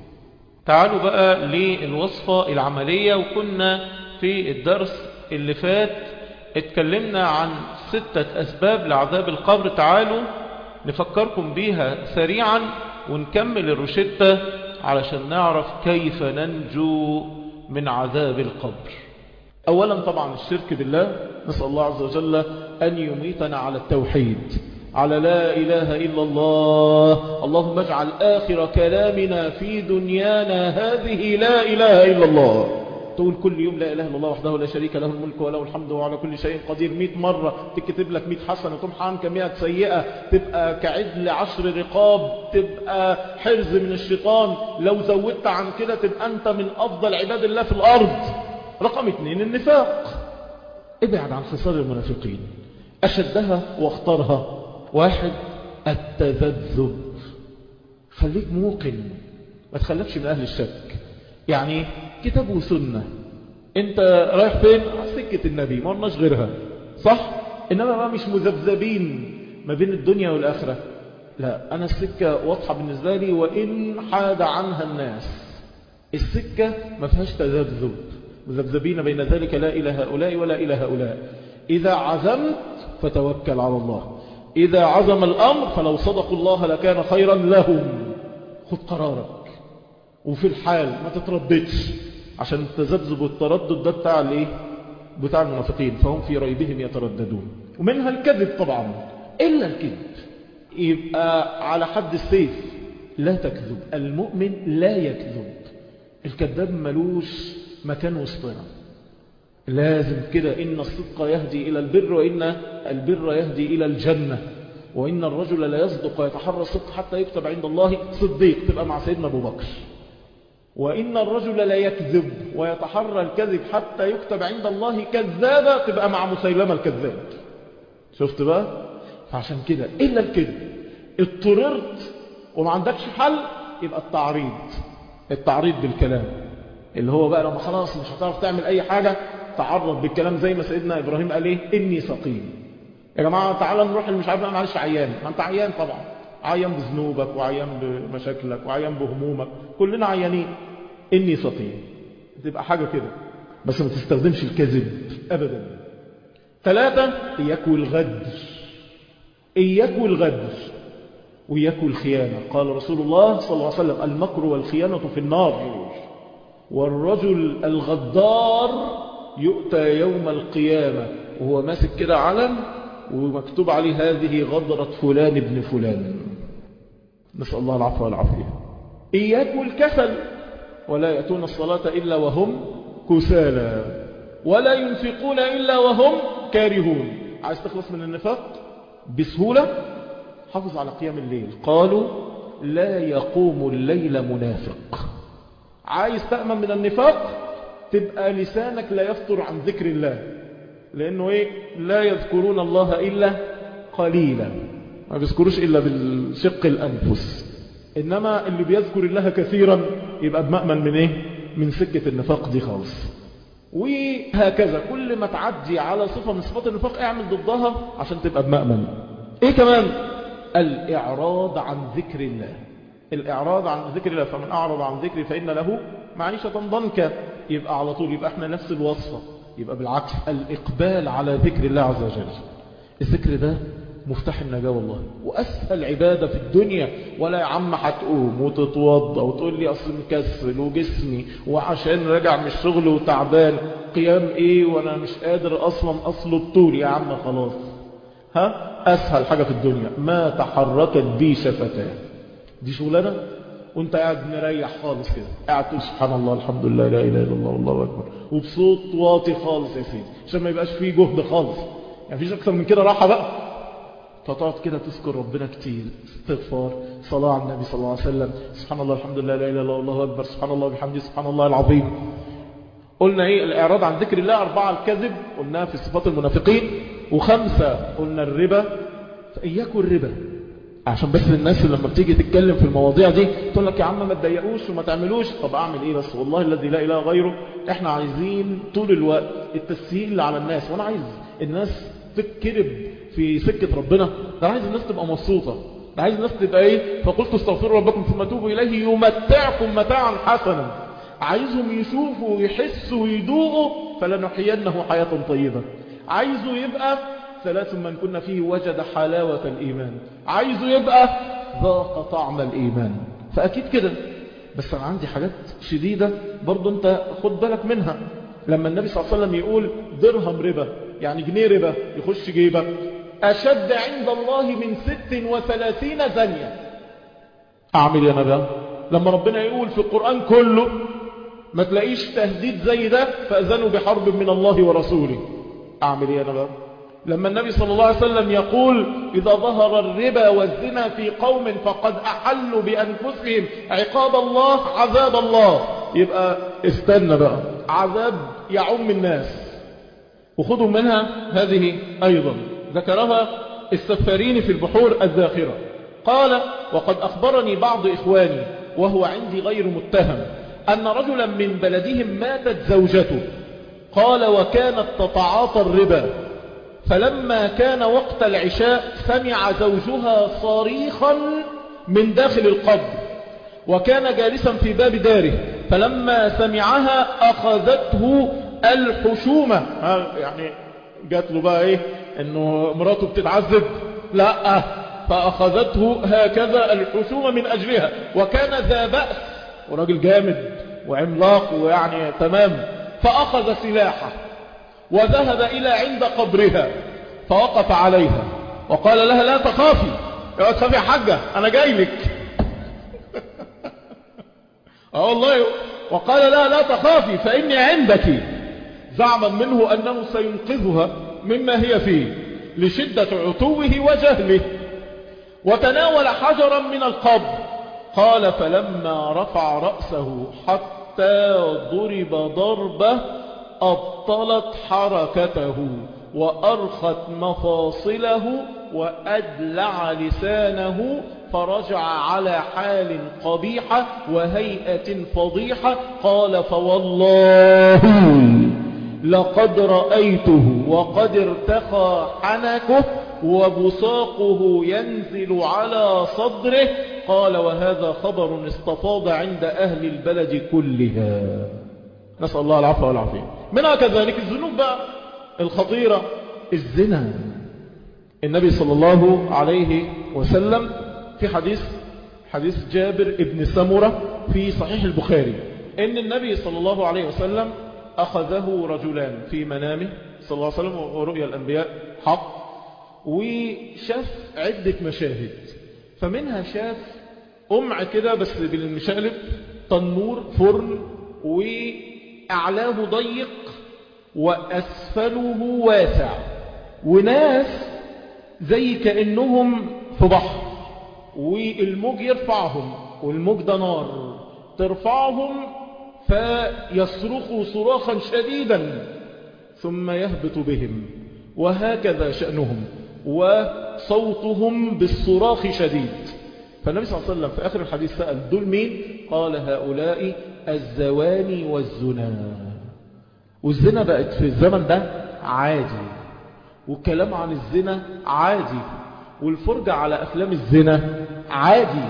تعالوا بقى للوصفة العملية وكنا في الدرس اللي فات اتكلمنا عن ستة أسباب لعذاب القبر تعالوا نفكركم بيها سريعا ونكمل الروشتة علشان نعرف كيف ننجو من عذاب القبر أولا طبعا الشرك بالله نسأل الله عز وجل أن يميتنا على التوحيد على لا إله إلا الله اللهم اجعل آخر كلامنا في دنيانا هذه لا إله إلا الله تقول كل يوم لا إله إلا الله وحده لا شريك له الملك وله الحمد وعلى كل شيء قدير مئة مرة تكتب لك مئة حسنة تمحى عنك مئة سيئة تبقى كعدل عشر رقاب تبقى حرز من الشيطان لو زودت عن كده تبقى أنت من أفضل عباد الله في الأرض رقم اثنين النفاق ابعد عن خصال المنافقين أشدها واختارها واحد التذبذب خليك موقن ما تخليكش من أهل الشك يعني كتاب وسنة انت رايح فين سكة النبي ما قلناش غيرها صح انما ما مش مذبذبين ما بين الدنيا والآخرة لا أنا السكة واضحة بالنسبة لي وإن حاد عنها الناس السكة ما فيهاش تذبذب مذبذبين بين ذلك لا إلى هؤلاء ولا إلى هؤلاء إذا عزمت فتوكل على الله إذا عزم الأمر فلو صدقوا الله لكان خيرا لهم خد قرارك وفي الحال ما تترددش عشان التذبذب والتردد ده بتاع الايه بتاع المنافقين فهم في ريبهم يترددون ومنها الكذب طبعا إلا الكذب يبقى على حد السيف لا تكذب المؤمن لا يكذب الكذاب ملوش مكان وسطنا لازم كده إن الصدق يهدي إلى البر وإن البر يهدي إلى الجنة وإن الرجل لا يصدق ويتحرى الصدق حتى يكتب عند الله صديق تبقى مع سيدنا أبو بكر وإن الرجل لا يكذب ويتحرى الكذب حتى يكتب عند الله كذابا تبقى مع مسيلمة الكذاب شفت بقى فعشان كده إلا الكذب اضطررت وما عندكش حل يبقى التعريض التعريض بالكلام اللي هو بقى لما خلاص مش هتعرف تعمل أي حاجة تعرض بالكلام زي ما سيدنا إبراهيم قال إيه إني سقيم يا جماعة تعالى نروح اللي مش عارف معلش عيان ما أنت عيان طبعا عيان بذنوبك وعيان بمشاكلك وعيان بهمومك كلنا عيانين إني سقيم تبقى حاجة كده بس ما تستخدمش الكذب أبدا ثلاثة إياك والغدر إياك والغدر وإياك الخيانة قال رسول الله صلى الله عليه وسلم المكر والخيانة في النار والرجل الغدار يؤتى يوم القيامة وهو ماسك كده علم ومكتوب عليه هذه غدرة فلان ابن فلان نسأل الله العفو والعافية إياك والكسل ولا يأتون الصلاة إلا وهم كسالى ولا ينفقون إلا وهم كارهون عايز تخلص من النفاق بسهولة حافظ على قيام الليل قالوا لا يقوم الليل منافق عايز تأمن من النفاق تبقى لسانك لا يفطر عن ذكر الله لأنه إيه لا يذكرون الله إلا قليلا ما بيذكروش إلا بالشق الأنفس إنما اللي بيذكر الله كثيرا يبقى بمأمن من إيه من سكة النفاق دي خالص وهكذا كل ما تعدي على صفة من صفات النفاق اعمل ضدها عشان تبقى بمأمن ايه كمان الإعراض عن ذكر الله الإعراض عن ذكر الله فمن أعرض عن ذكري فإن له معيشة ضنكا يبقى على طول يبقى احنا نفس الوصفة يبقى بالعكس الإقبال على ذكر الله عز وجل الذكر ده مفتاح النجاة والله وأسهل عبادة في الدنيا ولا يا عم هتقوم وتتوضى وتقول لي أصل مكسل وجسمي وعشان راجع من الشغل وتعبان قيام إيه وأنا مش قادر أصلا أصل الطول يا عم خلاص ها أسهل حاجة في الدنيا ما تحركت بي شفتاه دي شغلانة وانت قاعد مريح خالص كده قاعد تقول سبحان الله الحمد لله لا إله إلا الله والله أكبر وبصوت واطي خالص يا سيدي عشان ما يبقاش فيه جهد خالص يعني فيش أكثر من كده راحة بقى فتقعد كده تذكر ربنا كتير استغفار صلاة على النبي صلى الله عليه وسلم سبحان الله الحمد لله لا إله إلا الله والله أكبر سبحان الله وبحمده سبحان الله العظيم قلنا ايه الإعراض عن ذكر الله أربعة الكذب قلناها في صفات المنافقين وخمسة قلنا الربا فإياكوا الربا عشان بس الناس لما بتيجي تتكلم في المواضيع دي تقول لك يا عم ما تضايقوش وما تعملوش طب اعمل ايه بس والله الذي لا اله غيره احنا عايزين طول الوقت التسهيل على الناس وانا عايز الناس تتكرب في سكة ربنا ده عايز الناس تبقى مبسوطة ده عايز الناس تبقى ايه فقلت استغفروا ربكم ثم توبوا اليه يمتعكم متاعا حسنا عايزهم يشوفوا ويحسوا ويدوقوا فلنحيينه حياة طيبة عايزه يبقى ثلاث من كنا فيه وجد حلاوة الإيمان عايزه يبقى ذاق طعم الإيمان فأكيد كده بس أنا عندي حاجات شديدة برضو أنت خد بالك منها لما النبي صلى الله عليه وسلم يقول درهم ربا يعني جنيه ربا يخش جيبك أشد عند الله من ست وثلاثين زنية أعمل يا نبي لما ربنا يقول في القرآن كله ما تلاقيش تهديد زي ده فأذنوا بحرب من الله ورسوله أعمل يا نبي لما النبي صلى الله عليه وسلم يقول إذا ظهر الربا والزنا في قوم فقد أحلوا بأنفسهم عقاب الله عذاب الله يبقى استنى بقى عذاب يعم الناس وخذوا منها هذه أيضا ذكرها السفارين في البحور الذاخرة قال وقد أخبرني بعض إخواني وهو عندي غير متهم أن رجلا من بلدهم ماتت زوجته قال وكانت تتعاطى الربا فلما كان وقت العشاء سمع زوجها صريخا من داخل القبر وكان جالسا في باب داره فلما سمعها أخذته الحشومة يعني جات له بقى ايه انه مراته بتتعذب لا فأخذته هكذا الحشومة من أجلها وكان ذا بأس وراجل جامد وعملاق ويعني تمام فأخذ سلاحه وذهب إلى عند قبرها فوقف عليها وقال لها لا تخافي يا تخافي يا حاجة أنا جاي لك اه والله وقال لها لا تخافي فإني عندك زعما منه أنه سينقذها مما هي فيه لشدة عتوه وجهله وتناول حجرا من القبر قال فلما رفع رأسه حتى ضرب ضربة أبطلت حركته وأرخت مفاصله وأدلع لسانه فرجع على حال قبيحة وهيئة فضيحة قال فوالله لقد رأيته وقد ارتخى حنكه وبصاقه ينزل على صدره قال وهذا خبر استفاض عند أهل البلد كلها نسأل الله العفو والعافية منها كذلك الذنوب بقى الخطيرة الزنا النبي صلى الله عليه وسلم في حديث حديث جابر ابن سمرة في صحيح البخاري ان النبي صلى الله عليه وسلم أخذه رجلان في منامه صلى الله عليه وسلم ورؤيا الأنبياء حق وشاف عدة مشاهد فمنها شاف قمع كده بس بالمشقلب تنور فرن وأعلاه ضيق وأسفله واسع وناس زي كأنهم في بحر والموج يرفعهم والموج ده نار ترفعهم فيصرخوا صراخا شديدا ثم يهبط بهم وهكذا شأنهم وصوتهم بالصراخ شديد فالنبي صلى الله عليه وسلم في آخر الحديث سأل دول مين قال هؤلاء الزواني والزنا والزنا بقت في الزمن ده عادي والكلام عن الزنا عادي والفرجة على أفلام الزنا عادي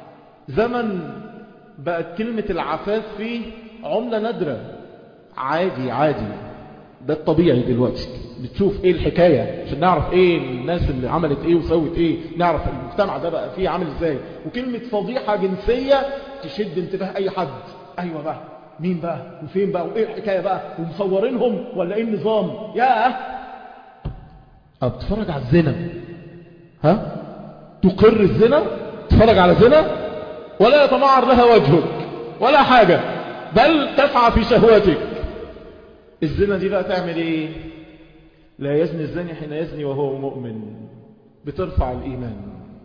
زمن بقت كلمة العفاف فيه عملة نادرة عادي عادي ده الطبيعي دلوقتي بتشوف ايه الحكاية عشان نعرف ايه الناس اللي عملت ايه وسوت ايه نعرف المجتمع ده بقى فيه عامل ازاي وكلمة فضيحة جنسية تشد انتباه اي حد ايوه بقى مين بقى وفين بقى وايه الحكاية بقى ومصورينهم ولا ايه النظام ياه اه بتتفرج على الزنا ها تقر الزنا تتفرج على زنا ولا يتمعر لها وجهك ولا حاجة بل تسعى في شهواتك الزنا دي بقى تعمل ايه لا يزني الزاني حين يزني وهو مؤمن بترفع الإيمان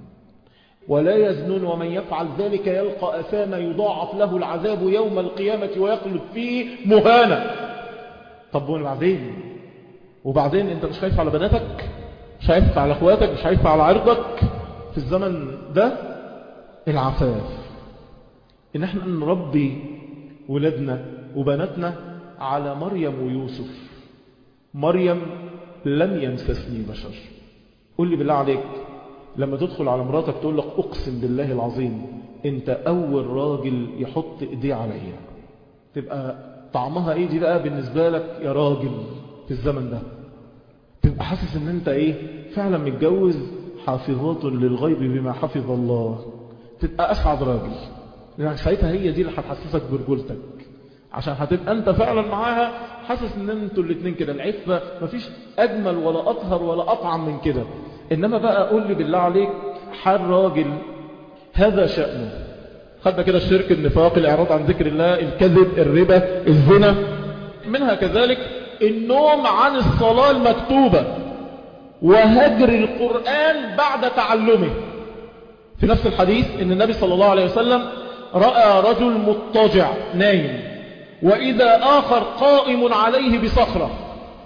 ولا يزنون ومن يفعل ذلك يلقى أثاما يضاعف له العذاب يوم القيامة ويخلد فيه مهانا طب وبعدين وبعدين انت مش خايف على بناتك مش خايف على اخواتك مش خايف على عرضك في الزمن ده العفاف ان احنا نربي ولادنا وبناتنا على مريم ويوسف مريم لم يمسسني بشر قل لي بالله عليك لما تدخل على مراتك تقول لك اقسم بالله العظيم انت اول راجل يحط ايديه عليا تبقى طعمها ايه دي بقى بالنسبة لك يا راجل في الزمن ده تبقى حاسس ان انت ايه فعلا متجوز حافظات للغيب بما حفظ الله تبقى اسعد راجل لانك ساعتها هي دي اللي هتحسسك برجولتك عشان هتبقى انت فعلا معاها حاسس ان انتوا الاثنين كده العفة مفيش اجمل ولا اطهر ولا اطعم من كده انما بقى قول لي بالله عليك حال راجل هذا شأنه خدنا كده الشرك النفاق الاعراض عن ذكر الله الكذب الربا الزنا منها كذلك النوم عن الصلاة المكتوبة وهجر القرآن بعد تعلمه في نفس الحديث ان النبي صلى الله عليه وسلم رأى رجل مضطجع نايم وإذا آخر قائم عليه بصخرة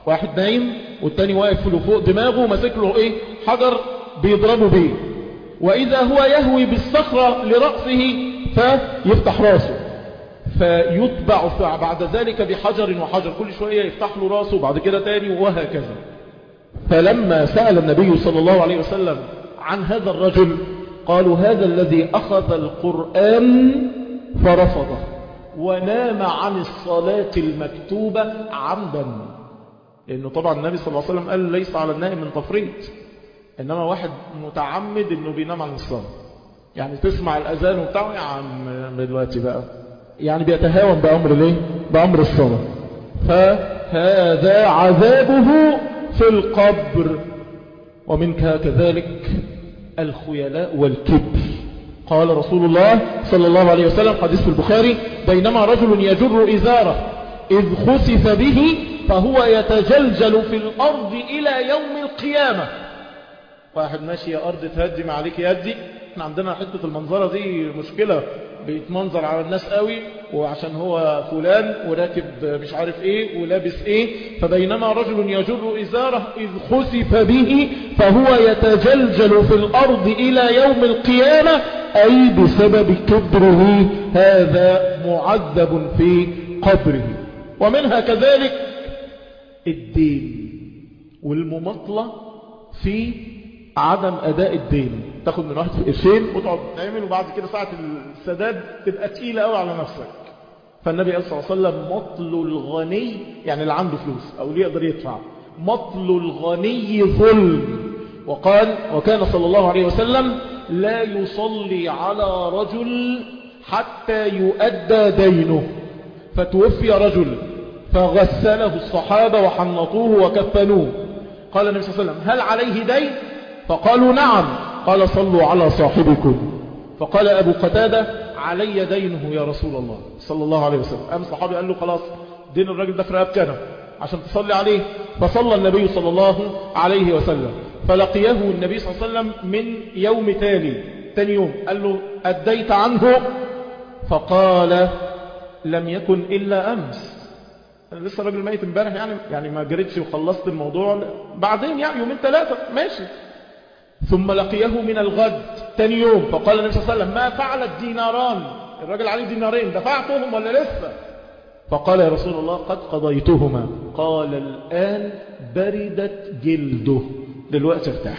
واحد نايم والتاني واقف له فوق دماغه وماسك له ايه حجر بيضربه بيه واذا هو يهوي بالصخرة لرأسه فيفتح راسه فيتبع بعد ذلك بحجر وحجر كل شوية يفتح له راسه بعد كده تاني وهكذا فلما سأل النبي صلى الله عليه وسلم عن هذا الرجل قالوا هذا الذي أخذ القرآن فرفضه ونام عن الصلاة المكتوبة عمدا لأنه طبعا النبي صلى الله عليه وسلم قال ليس على النائم من تفريط إنما واحد متعمد إنه بينام عن الصلاة يعني تسمع الأذان وبتاع يا عم دلوقتي بقى يعني بيتهاون بأمر ليه بأمر الصلاة فهذا عذابه في القبر ومنك كذلك الخيلاء والكبر قال رسول الله صلى الله عليه وسلم حديث في البخاري بينما رجل يجر إزاره إذ خسف به فهو يتجلجل في الأرض إلى يوم القيامة واحد ماشي يا أرض تهدي ما عليك يدي احنا عندنا حتة المنظرة دي مشكلة بيتمنظر على الناس قوي وعشان هو فلان وراكب مش عارف ايه ولابس ايه فبينما رجل يجر إزاره إذ خسف به فهو يتجلجل في الأرض إلى يوم القيامة أي بسبب كبره هذا معذب في قبره ومنها كذلك الدين والمماطلة في عدم أداء الدين تاخد من واحد في قرشين وتقعد تعمل وبعد كده ساعة السداد تبقى تقيلة قوي على نفسك فالنبي صلى الله عليه وسلم مطل الغني يعني اللي عنده فلوس أو اللي يقدر يدفع مطل الغني ظلم وقال وكان صلى الله عليه وسلم لا يصلي على رجل حتى يؤدى دينه فتوفي رجل فغسله الصحابة وحنطوه وكفنوه قال النبي صلى الله عليه وسلم هل عليه دين فقالوا نعم قال صلوا على صاحبكم فقال أبو قتادة علي دينه يا رسول الله صلى الله عليه وسلم قام الصحابي قال له خلاص دين الراجل ده في رقبتنا عشان تصلي عليه فصلى النبي صلى الله عليه وسلم فلقيه النبي صلى الله عليه وسلم من يوم تالي تاني يوم قال له أديت عنه فقال لم يكن إلا أمس أنا لسه راجل ميت امبارح يعني يعني ما جريتش وخلصت الموضوع بعدين يعني يومين ثلاثة ماشي ثم لقيه من الغد تاني يوم فقال النبي صلى الله عليه وسلم ما فعل الديناران الراجل عليه دينارين دفعتهم ولا لسه فقال يا رسول الله قد قضيتهما قال الآن بردت جلده دلوقتي ارتاح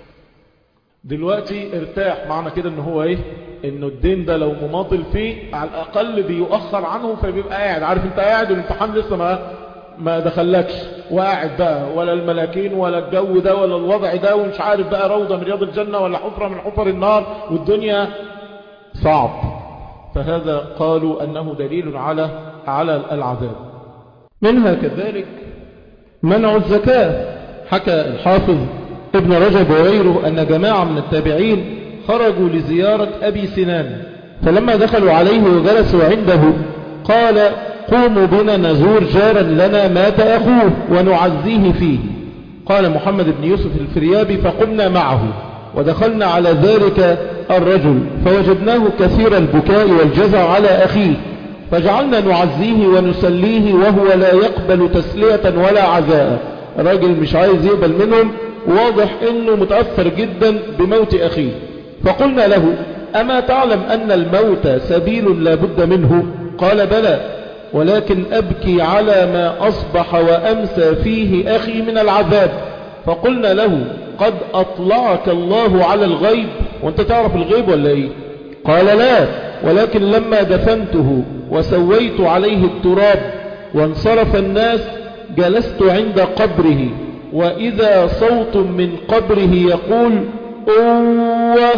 دلوقتي ارتاح معنى كده ان هو ايه انه الدين ده لو مماطل فيه على الاقل بيؤخر عنه فبيبقى قاعد عارف انت قاعد والامتحان لسه ما ما دخلكش وقاعد بقى ولا الملاكين ولا الجو ده ولا الوضع ده ومش عارف بقى روضة من رياض الجنة ولا حفرة من حفر النار والدنيا صعب فهذا قالوا أنه دليل على على العذاب منها كذلك منع الزكاة حكى الحافظ ابن رجب وغيره أن جماعة من التابعين خرجوا لزيارة أبي سنان فلما دخلوا عليه وجلسوا عنده قال قوموا بنا نزور جارا لنا مات أخوه ونعزيه فيه قال محمد بن يوسف الفريابي فقمنا معه ودخلنا على ذلك الرجل فوجدناه كثير البكاء والجزع على أخيه فجعلنا نعزيه ونسليه وهو لا يقبل تسلية ولا عزاء الراجل مش عايز يقبل منهم واضح انه متأثر جدا بموت اخيه فقلنا له اما تعلم ان الموت سبيل لا بد منه قال بلى ولكن أبكي على ما أصبح وأمسى فيه أخي من العذاب فقلنا له قد أطلعك الله على الغيب وانت تعرف الغيب ولا ايه قال لا ولكن لما دفنته وسويت عليه التراب وانصرف الناس جلست عند قبره وإذا صوت من قبره يقول أوه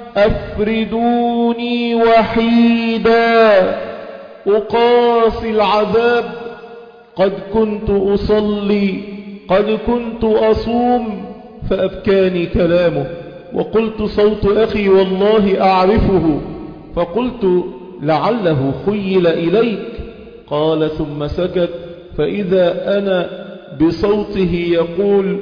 أفردوني وحيدا أقاسي العذاب قد كنت أصلي قد كنت أصوم فأبكاني كلامه وقلت صوت أخي والله أعرفه فقلت لعله خيل إليك قال ثم سكت فإذا أنا بصوته يقول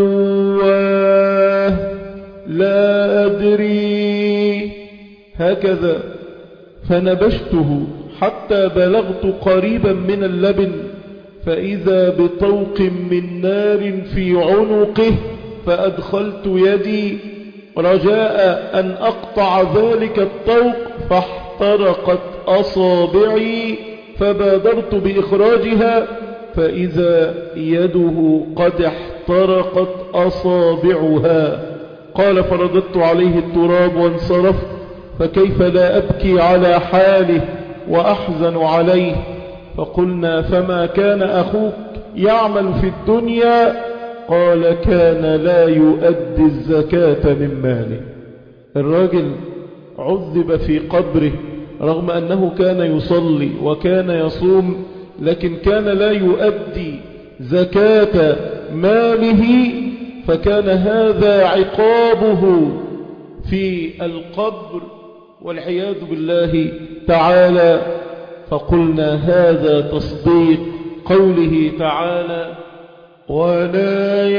أواه لا أدري هكذا فنبشته حتى بلغت قريبا من اللبن فإذا بطوق من نار في عنقه فأدخلت يدي رجاء أن أقطع ذلك الطوق فاحترقت أصابعي فبادرت بإخراجها فإذا يده قد احترقت أصابعها قال فرددت عليه التراب وانصرفت فكيف لا أبكي على حاله وأحزن عليه فقلنا فما كان أخوك يعمل في الدنيا قال كان لا يؤدي الزكاة من ماله الراجل عذب في قبره رغم أنه كان يصلي وكان يصوم لكن كان لا يؤدي زكاة ماله فكان هذا عقابه في القبر والعياذ بالله تعالى فقلنا هذا تصديق قوله تعالى ولا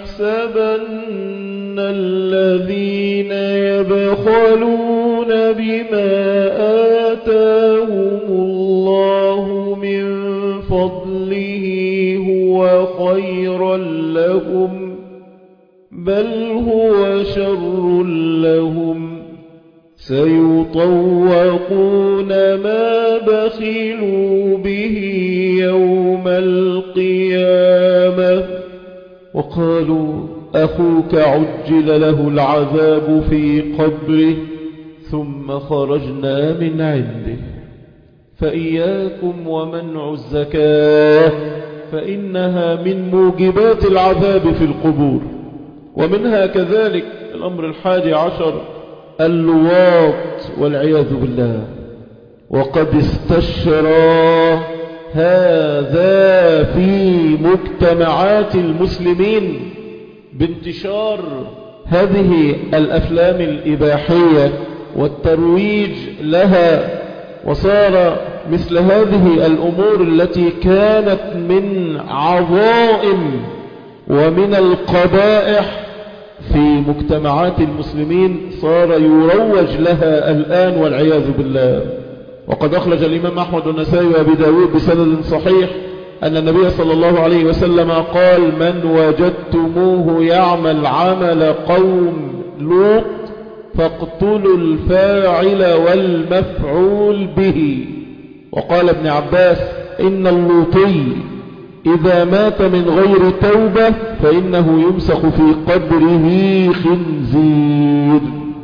يحسبن الذين يبخلون بما آتاهم الله من فضله هو خيرا لهم بل هو شر لهم سيطوقون ما بخلوا به يوم القيامة وقالوا أخوك عجل له العذاب في قبره ثم خرجنا من عنده فإياكم ومنع الزكاة فإنها من موجبات العذاب في القبور ومنها كذلك الأمر الحادي عشر اللواط والعياذ بالله وقد استشرى هذا في مجتمعات المسلمين بانتشار هذه الأفلام الإباحية والترويج لها وصار مثل هذه الأمور التي كانت من عظائم ومن القبائح في مجتمعات المسلمين صار يروج لها الآن والعياذ بالله وقد أخرج الإمام أحمد والنسائي وأبي داود بسند صحيح أن النبي صلى الله عليه وسلم قال من وجدتموه يعمل عمل قوم لوط فاقتلوا الفاعل والمفعول به وقال ابن عباس إن اللوطي إذا مات من غير توبة فإنه يمسخ في قبره خنزير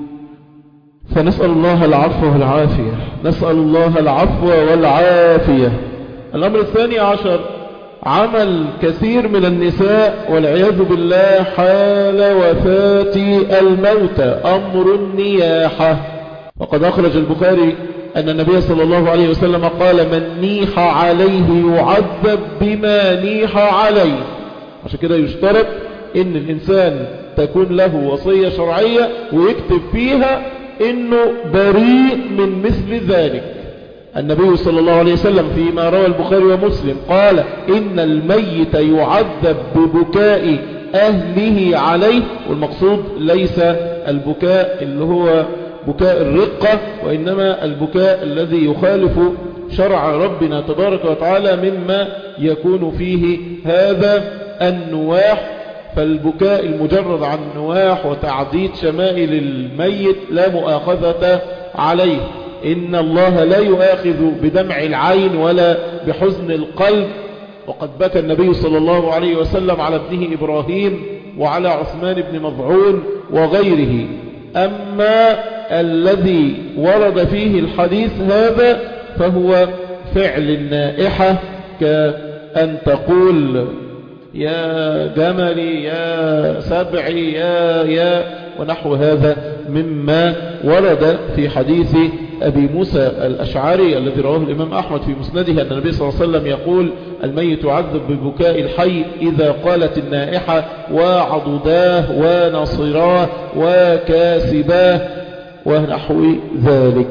فنسأل الله العفو والعافية نسأل الله العفو والعافية الأمر الثاني عشر عمل كثير من النساء والعياذ بالله حال وفاة الموتى أمر النياحة وقد أخرج البخاري أن النبي صلى الله عليه وسلم قال من نيح عليه يعذب بما نيح عليه عشان كده يشترط ان الانسان تكون له وصية شرعية ويكتب فيها انه بريء من مثل ذلك النبي صلى الله عليه وسلم فيما روى البخاري ومسلم قال إن الميت يعذب ببكاء أهله عليه والمقصود ليس البكاء اللي هو بكاء الرقة وإنما البكاء الذي يخالف شرع ربنا تبارك وتعالى مما يكون فيه هذا النواح فالبكاء المجرد عن النواح وتعديد شمائل الميت لا مؤاخذة عليه إن الله لا يؤاخذ بدمع العين ولا بحزن القلب وقد بكى النبي صلى الله عليه وسلم على ابنه إبراهيم وعلى عثمان بن مضعون وغيره أما الذي ورد فيه الحديث هذا فهو فعل النائحة كأن تقول يا جملي يا سبعي يا يا ونحو هذا مما ورد في حديث أبي موسى الأشعري الذي رواه الإمام أحمد في مسنده أن النبي صلى الله عليه وسلم يقول الميت يعذب ببكاء الحي إذا قالت النائحة وعضداه ونصراه وكاسباه ونحو ذلك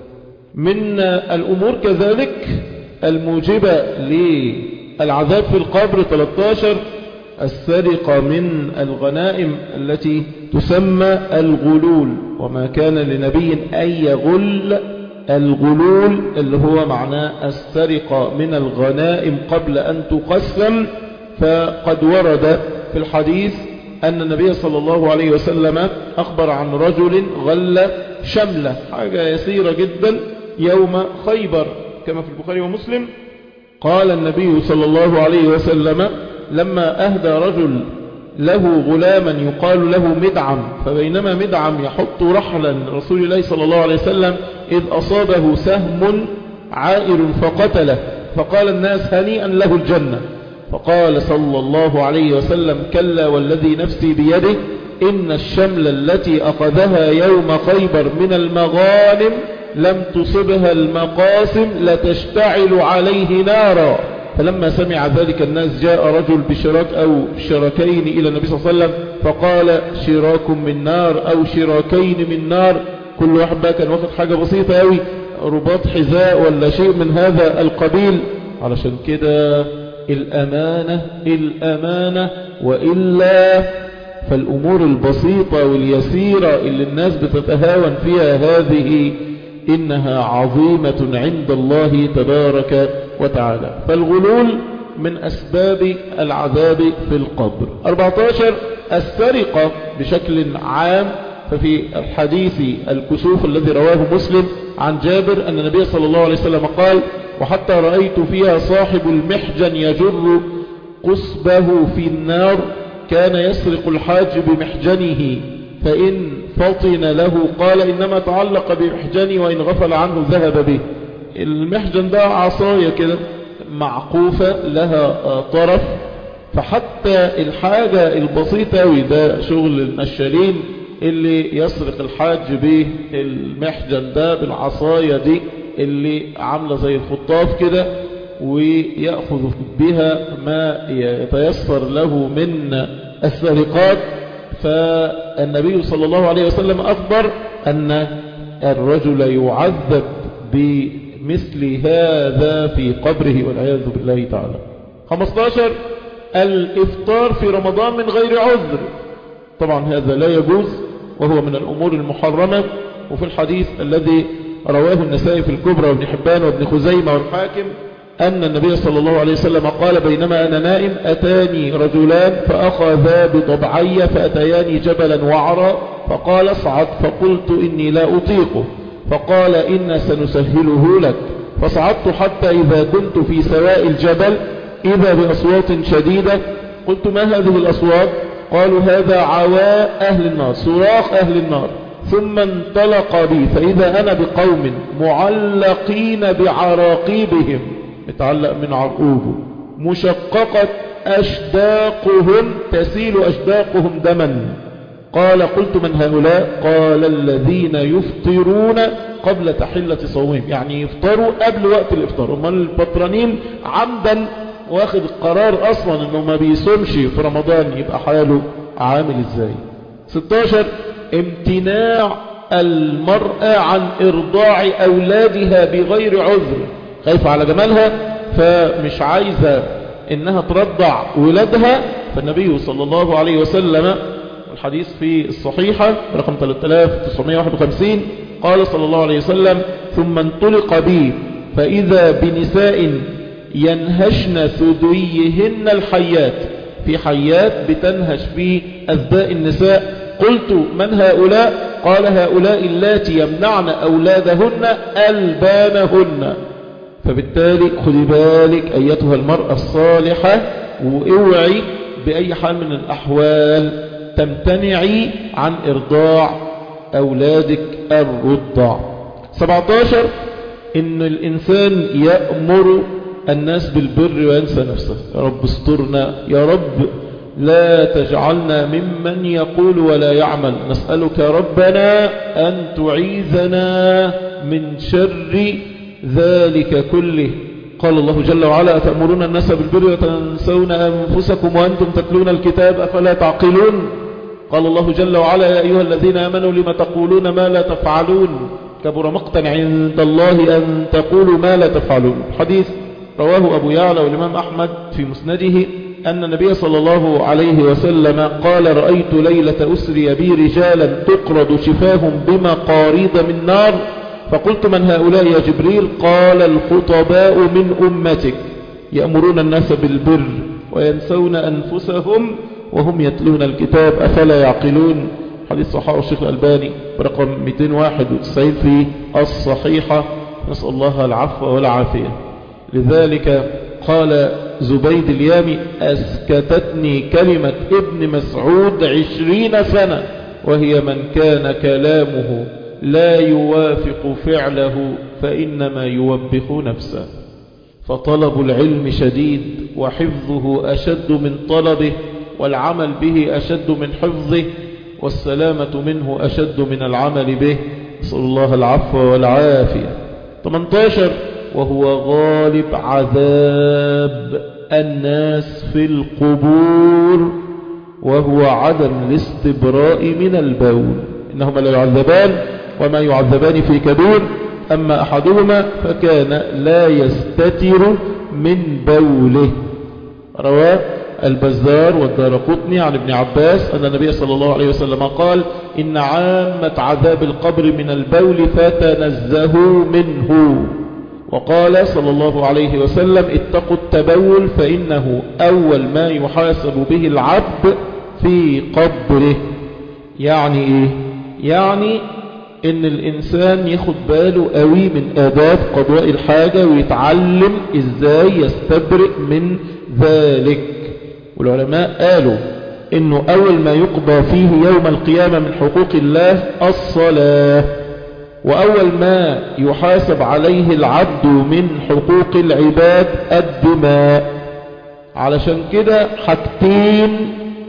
من الأمور كذلك الموجبة للعذاب في القبر 13 السرقة من الغنائم التي تسمى الغلول وما كان لنبي أن يغل الغلول اللي هو معناه السرقة من الغنائم قبل أن تقسم فقد ورد في الحديث أن النبي صلى الله عليه وسلم أخبر عن رجل غل شملة حاجة يسيرة جدا يوم خيبر كما في البخاري ومسلم قال النبي صلى الله عليه وسلم لما أهدى رجل له غلاما يقال له مدعم فبينما مدعم يحط رحلا رسول الله صلى الله عليه وسلم إذ أصابه سهم عائر فقتله فقال الناس هنيئا له الجنة فقال صلى الله عليه وسلم كلا والذي نفسي بيده إن الشمل التي أخذها يوم خيبر من المغانم لم تصبها المقاسم لتشتعل عليه نارا فلما سمع ذلك الناس جاء رجل بشراك أو شراكين إلى النبي صلى الله عليه وسلم فقال شراك من نار أو شراكين من نار كل واحد بقى كان واخد حاجة بسيطة أوي رباط حذاء ولا شيء من هذا القبيل علشان كده الأمانة الأمانة وإلا فالأمور البسيطة واليسيرة اللي الناس بتتهاون فيها هذه إنها عظيمة عند الله تبارك وتعالى فالغلول من أسباب العذاب في القبر 14 السرقة بشكل عام ففي الحديث الكسوف الذي رواه مسلم عن جابر أن النبي صلى الله عليه وسلم قال وحتى رأيت فيها صاحب المحجن يجر قصبه في النار كان يسرق الحاج بمحجنه فإن فطن له قال إنما تعلق بمحجني وإن غفل عنه ذهب به المحجن ده عصاية كده معقوفة لها طرف فحتى الحاجة البسيطة وده شغل النشالين اللي يسرق الحاج به المحجن ده بالعصاية دي اللي عاملة زي الخطاف كده ويأخذ بها ما يتيسر له من السرقات فالنبي صلى الله عليه وسلم أخبر أن الرجل يعذب بمثل هذا في قبره والعياذ بالله تعالى 15 الإفطار في رمضان من غير عذر طبعا هذا لا يجوز وهو من الأمور المحرمة وفي الحديث الذي رواه النسائي في الكبرى وابن حبان وابن خزيمة والحاكم أن النبي صلى الله عليه وسلم قال بينما أنا نائم أتاني رجلان فأخذا بضبعي فأتياني جبلا وعرا فقال اصعد فقلت إني لا أطيقه فقال إن سنسهله لك فصعدت حتى إذا كنت في سواء الجبل إذا بأصوات شديدة قلت ما هذه الأصوات قالوا هذا عواء أهل النار صراخ أهل النار ثم انطلق بي فإذا أنا بقوم معلقين بعراقيبهم متعلق من عرقوبه مشققة أشداقهم تسيل أشداقهم دما قال قلت من هؤلاء قال الذين يفطرون قبل تحلة صومهم يعني يفطروا قبل وقت الإفطار هم البطرانين عمدا واخد القرار أصلا أنه ما بيصومش في رمضان يبقى حاله عامل إزاي 16 امتناع المرأة عن إرضاع أولادها بغير عذر خايفة على جمالها فمش عايزة إنها ترضع ولادها فالنبي صلى الله عليه وسلم الحديث في الصحيحة رقم 3951 قال صلى الله عليه وسلم ثم انطلق بي فإذا بنساء ينهشن ثديهن الحيات في حيات بتنهش في أذباء النساء قلت من هؤلاء قال هؤلاء اللاتي يمنعن أولادهن ألبانهن فبالتالي خذي بالك أيتها المرأة الصالحة واوعي بأي حال من الأحوال تمتنعي عن إرضاع أولادك الرضع 17 إن الإنسان يأمر الناس بالبر وينسى نفسه يا رب استرنا يا رب لا تجعلنا ممن يقول ولا يعمل نسألك ربنا أن تعيذنا من شر ذلك كله قال الله جل وعلا أتأمرون الناس بالبر وتنسون أنفسكم وأنتم تتلون الكتاب أفلا تعقلون قال الله جل وعلا يا أيها الذين آمنوا لما تقولون ما لا تفعلون كبر مقتا عند الله أن تقولوا ما لا تفعلون حديث رواه أبو يعلى والإمام أحمد في مسنده أن النبي صلى الله عليه وسلم قال رأيت ليلة أسري بي رجالا تقرض شفاهم بمقاريض من نار فقلت من هؤلاء يا جبريل قال الخطباء من أمتك يأمرون الناس بالبر وينسون أنفسهم وهم يتلون الكتاب أفلا يعقلون حديث صحابه الشيخ الألباني برقم 291 في الصحيحة نسأل الله العفو والعافية لذلك قال زبيد اليامي أسكتتني كلمة ابن مسعود عشرين سنة وهي من كان كلامه لا يوافق فعله فإنما يوبخ نفسه فطلب العلم شديد وحفظه أشد من طلبه والعمل به أشد من حفظه والسلامة منه أشد من العمل به نسأل الله العفو والعافية 18 وهو غالب عذاب الناس في القبور وهو عدم الاستبراء من البول إنهما لا يعذبان وما يعذبان في كبير أما أحدهما فكان لا يستتر من بوله رواه البزار والدار قطني عن ابن عباس أن النبي صلى الله عليه وسلم قال إن عامة عذاب القبر من البول فتنزهوا منه وقال صلى الله عليه وسلم اتقوا التبول فإنه أول ما يحاسب به العبد في قبره يعني إيه يعني ان الانسان ياخد باله قوي من اداب قضاء الحاجة ويتعلم ازاي يستبرئ من ذلك والعلماء قالوا انه اول ما يقضى فيه يوم القيامة من حقوق الله الصلاة واول ما يحاسب عليه العبد من حقوق العباد الدماء علشان كده حاجتين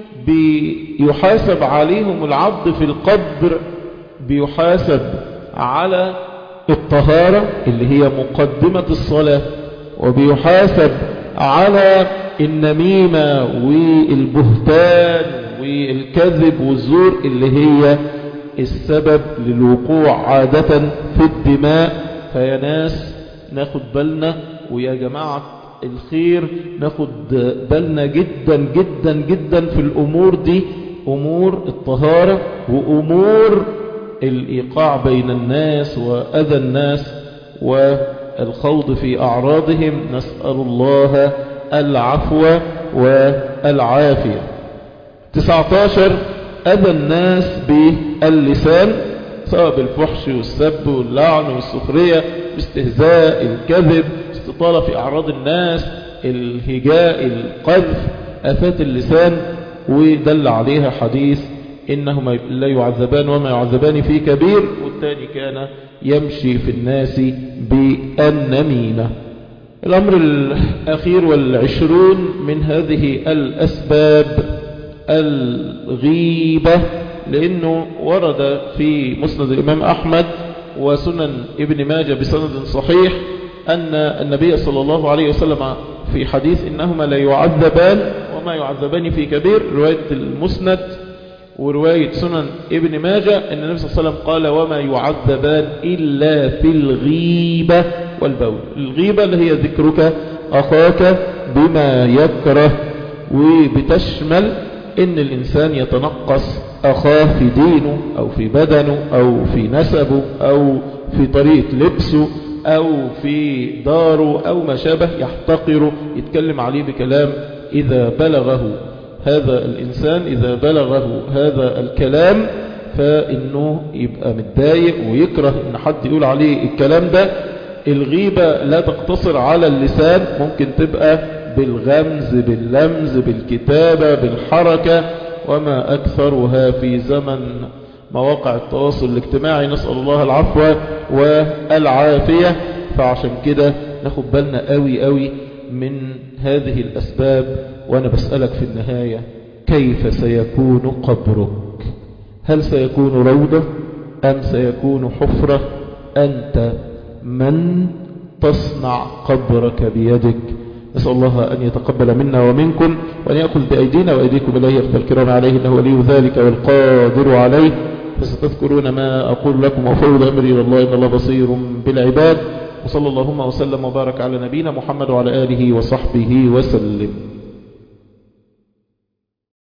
بيحاسب عليهم العبد في القبر بيحاسب على الطهارة اللي هي مقدمة الصلاة وبيحاسب على النميمة والبهتان والكذب والزور اللي هي السبب للوقوع عادة في الدماء فيا ناس ناخد بالنا ويا جماعة الخير ناخد بالنا جدا جدا جدا في الأمور دي أمور الطهارة وأمور الإيقاع بين الناس وأذى الناس والخوض في أعراضهم نسأل الله العفو والعافية 19 أذى الناس باللسان سواء بالفحش والسب واللعن والسخرية باستهزاء الكذب استطالة في أعراض الناس الهجاء القذف أفات اللسان ودل عليها حديث إنهما لا يعذبان وما يعذبان في كبير والثاني كان يمشي في الناس بالنميمة الأمر الأخير والعشرون من هذه الأسباب الغيبة لأنه ورد في مسند الإمام أحمد وسنن ابن ماجه بسند صحيح أن النبي صلى الله عليه وسلم في حديث إنهما لا يعذبان وما يعذبان في كبير رواية المسند ورواية سنن ابن ماجه أن النبي صلى الله عليه وسلم قال وما يعذبان إلا في الغيبة والبول الغيبة اللي هي ذكرك أخاك بما يكره وبتشمل ان الانسان يتنقص اخاه في دينه او في بدنه او في نسبه او في طريقة لبسه او في داره او ما شابه يحتقره يتكلم عليه بكلام اذا بلغه هذا الانسان اذا بلغه هذا الكلام فانه يبقى متضايق ويكره ان حد يقول عليه الكلام ده الغيبة لا تقتصر على اللسان ممكن تبقى بالغمز باللمز بالكتابة بالحركة وما أكثرها في زمن مواقع التواصل الاجتماعي نسأل الله العفو والعافية فعشان كده ناخد بالنا قوي قوي من هذه الأسباب وأنا بسألك في النهاية كيف سيكون قبرك هل سيكون روضة أم سيكون حفرة أنت من تصنع قبرك بيدك نسأل الله أن يتقبل منا ومنكم وأن يأخذ بأيدينا وأيديكم إليه يغفر الكرام عليه إنه ولي ذلك والقادر عليه فستذكرون ما أقول لكم وفوض أمري إلى الله إن الله بصير بالعباد وصلى اللهم وسلم وبارك على نبينا محمد وعلى آله وصحبه وسلم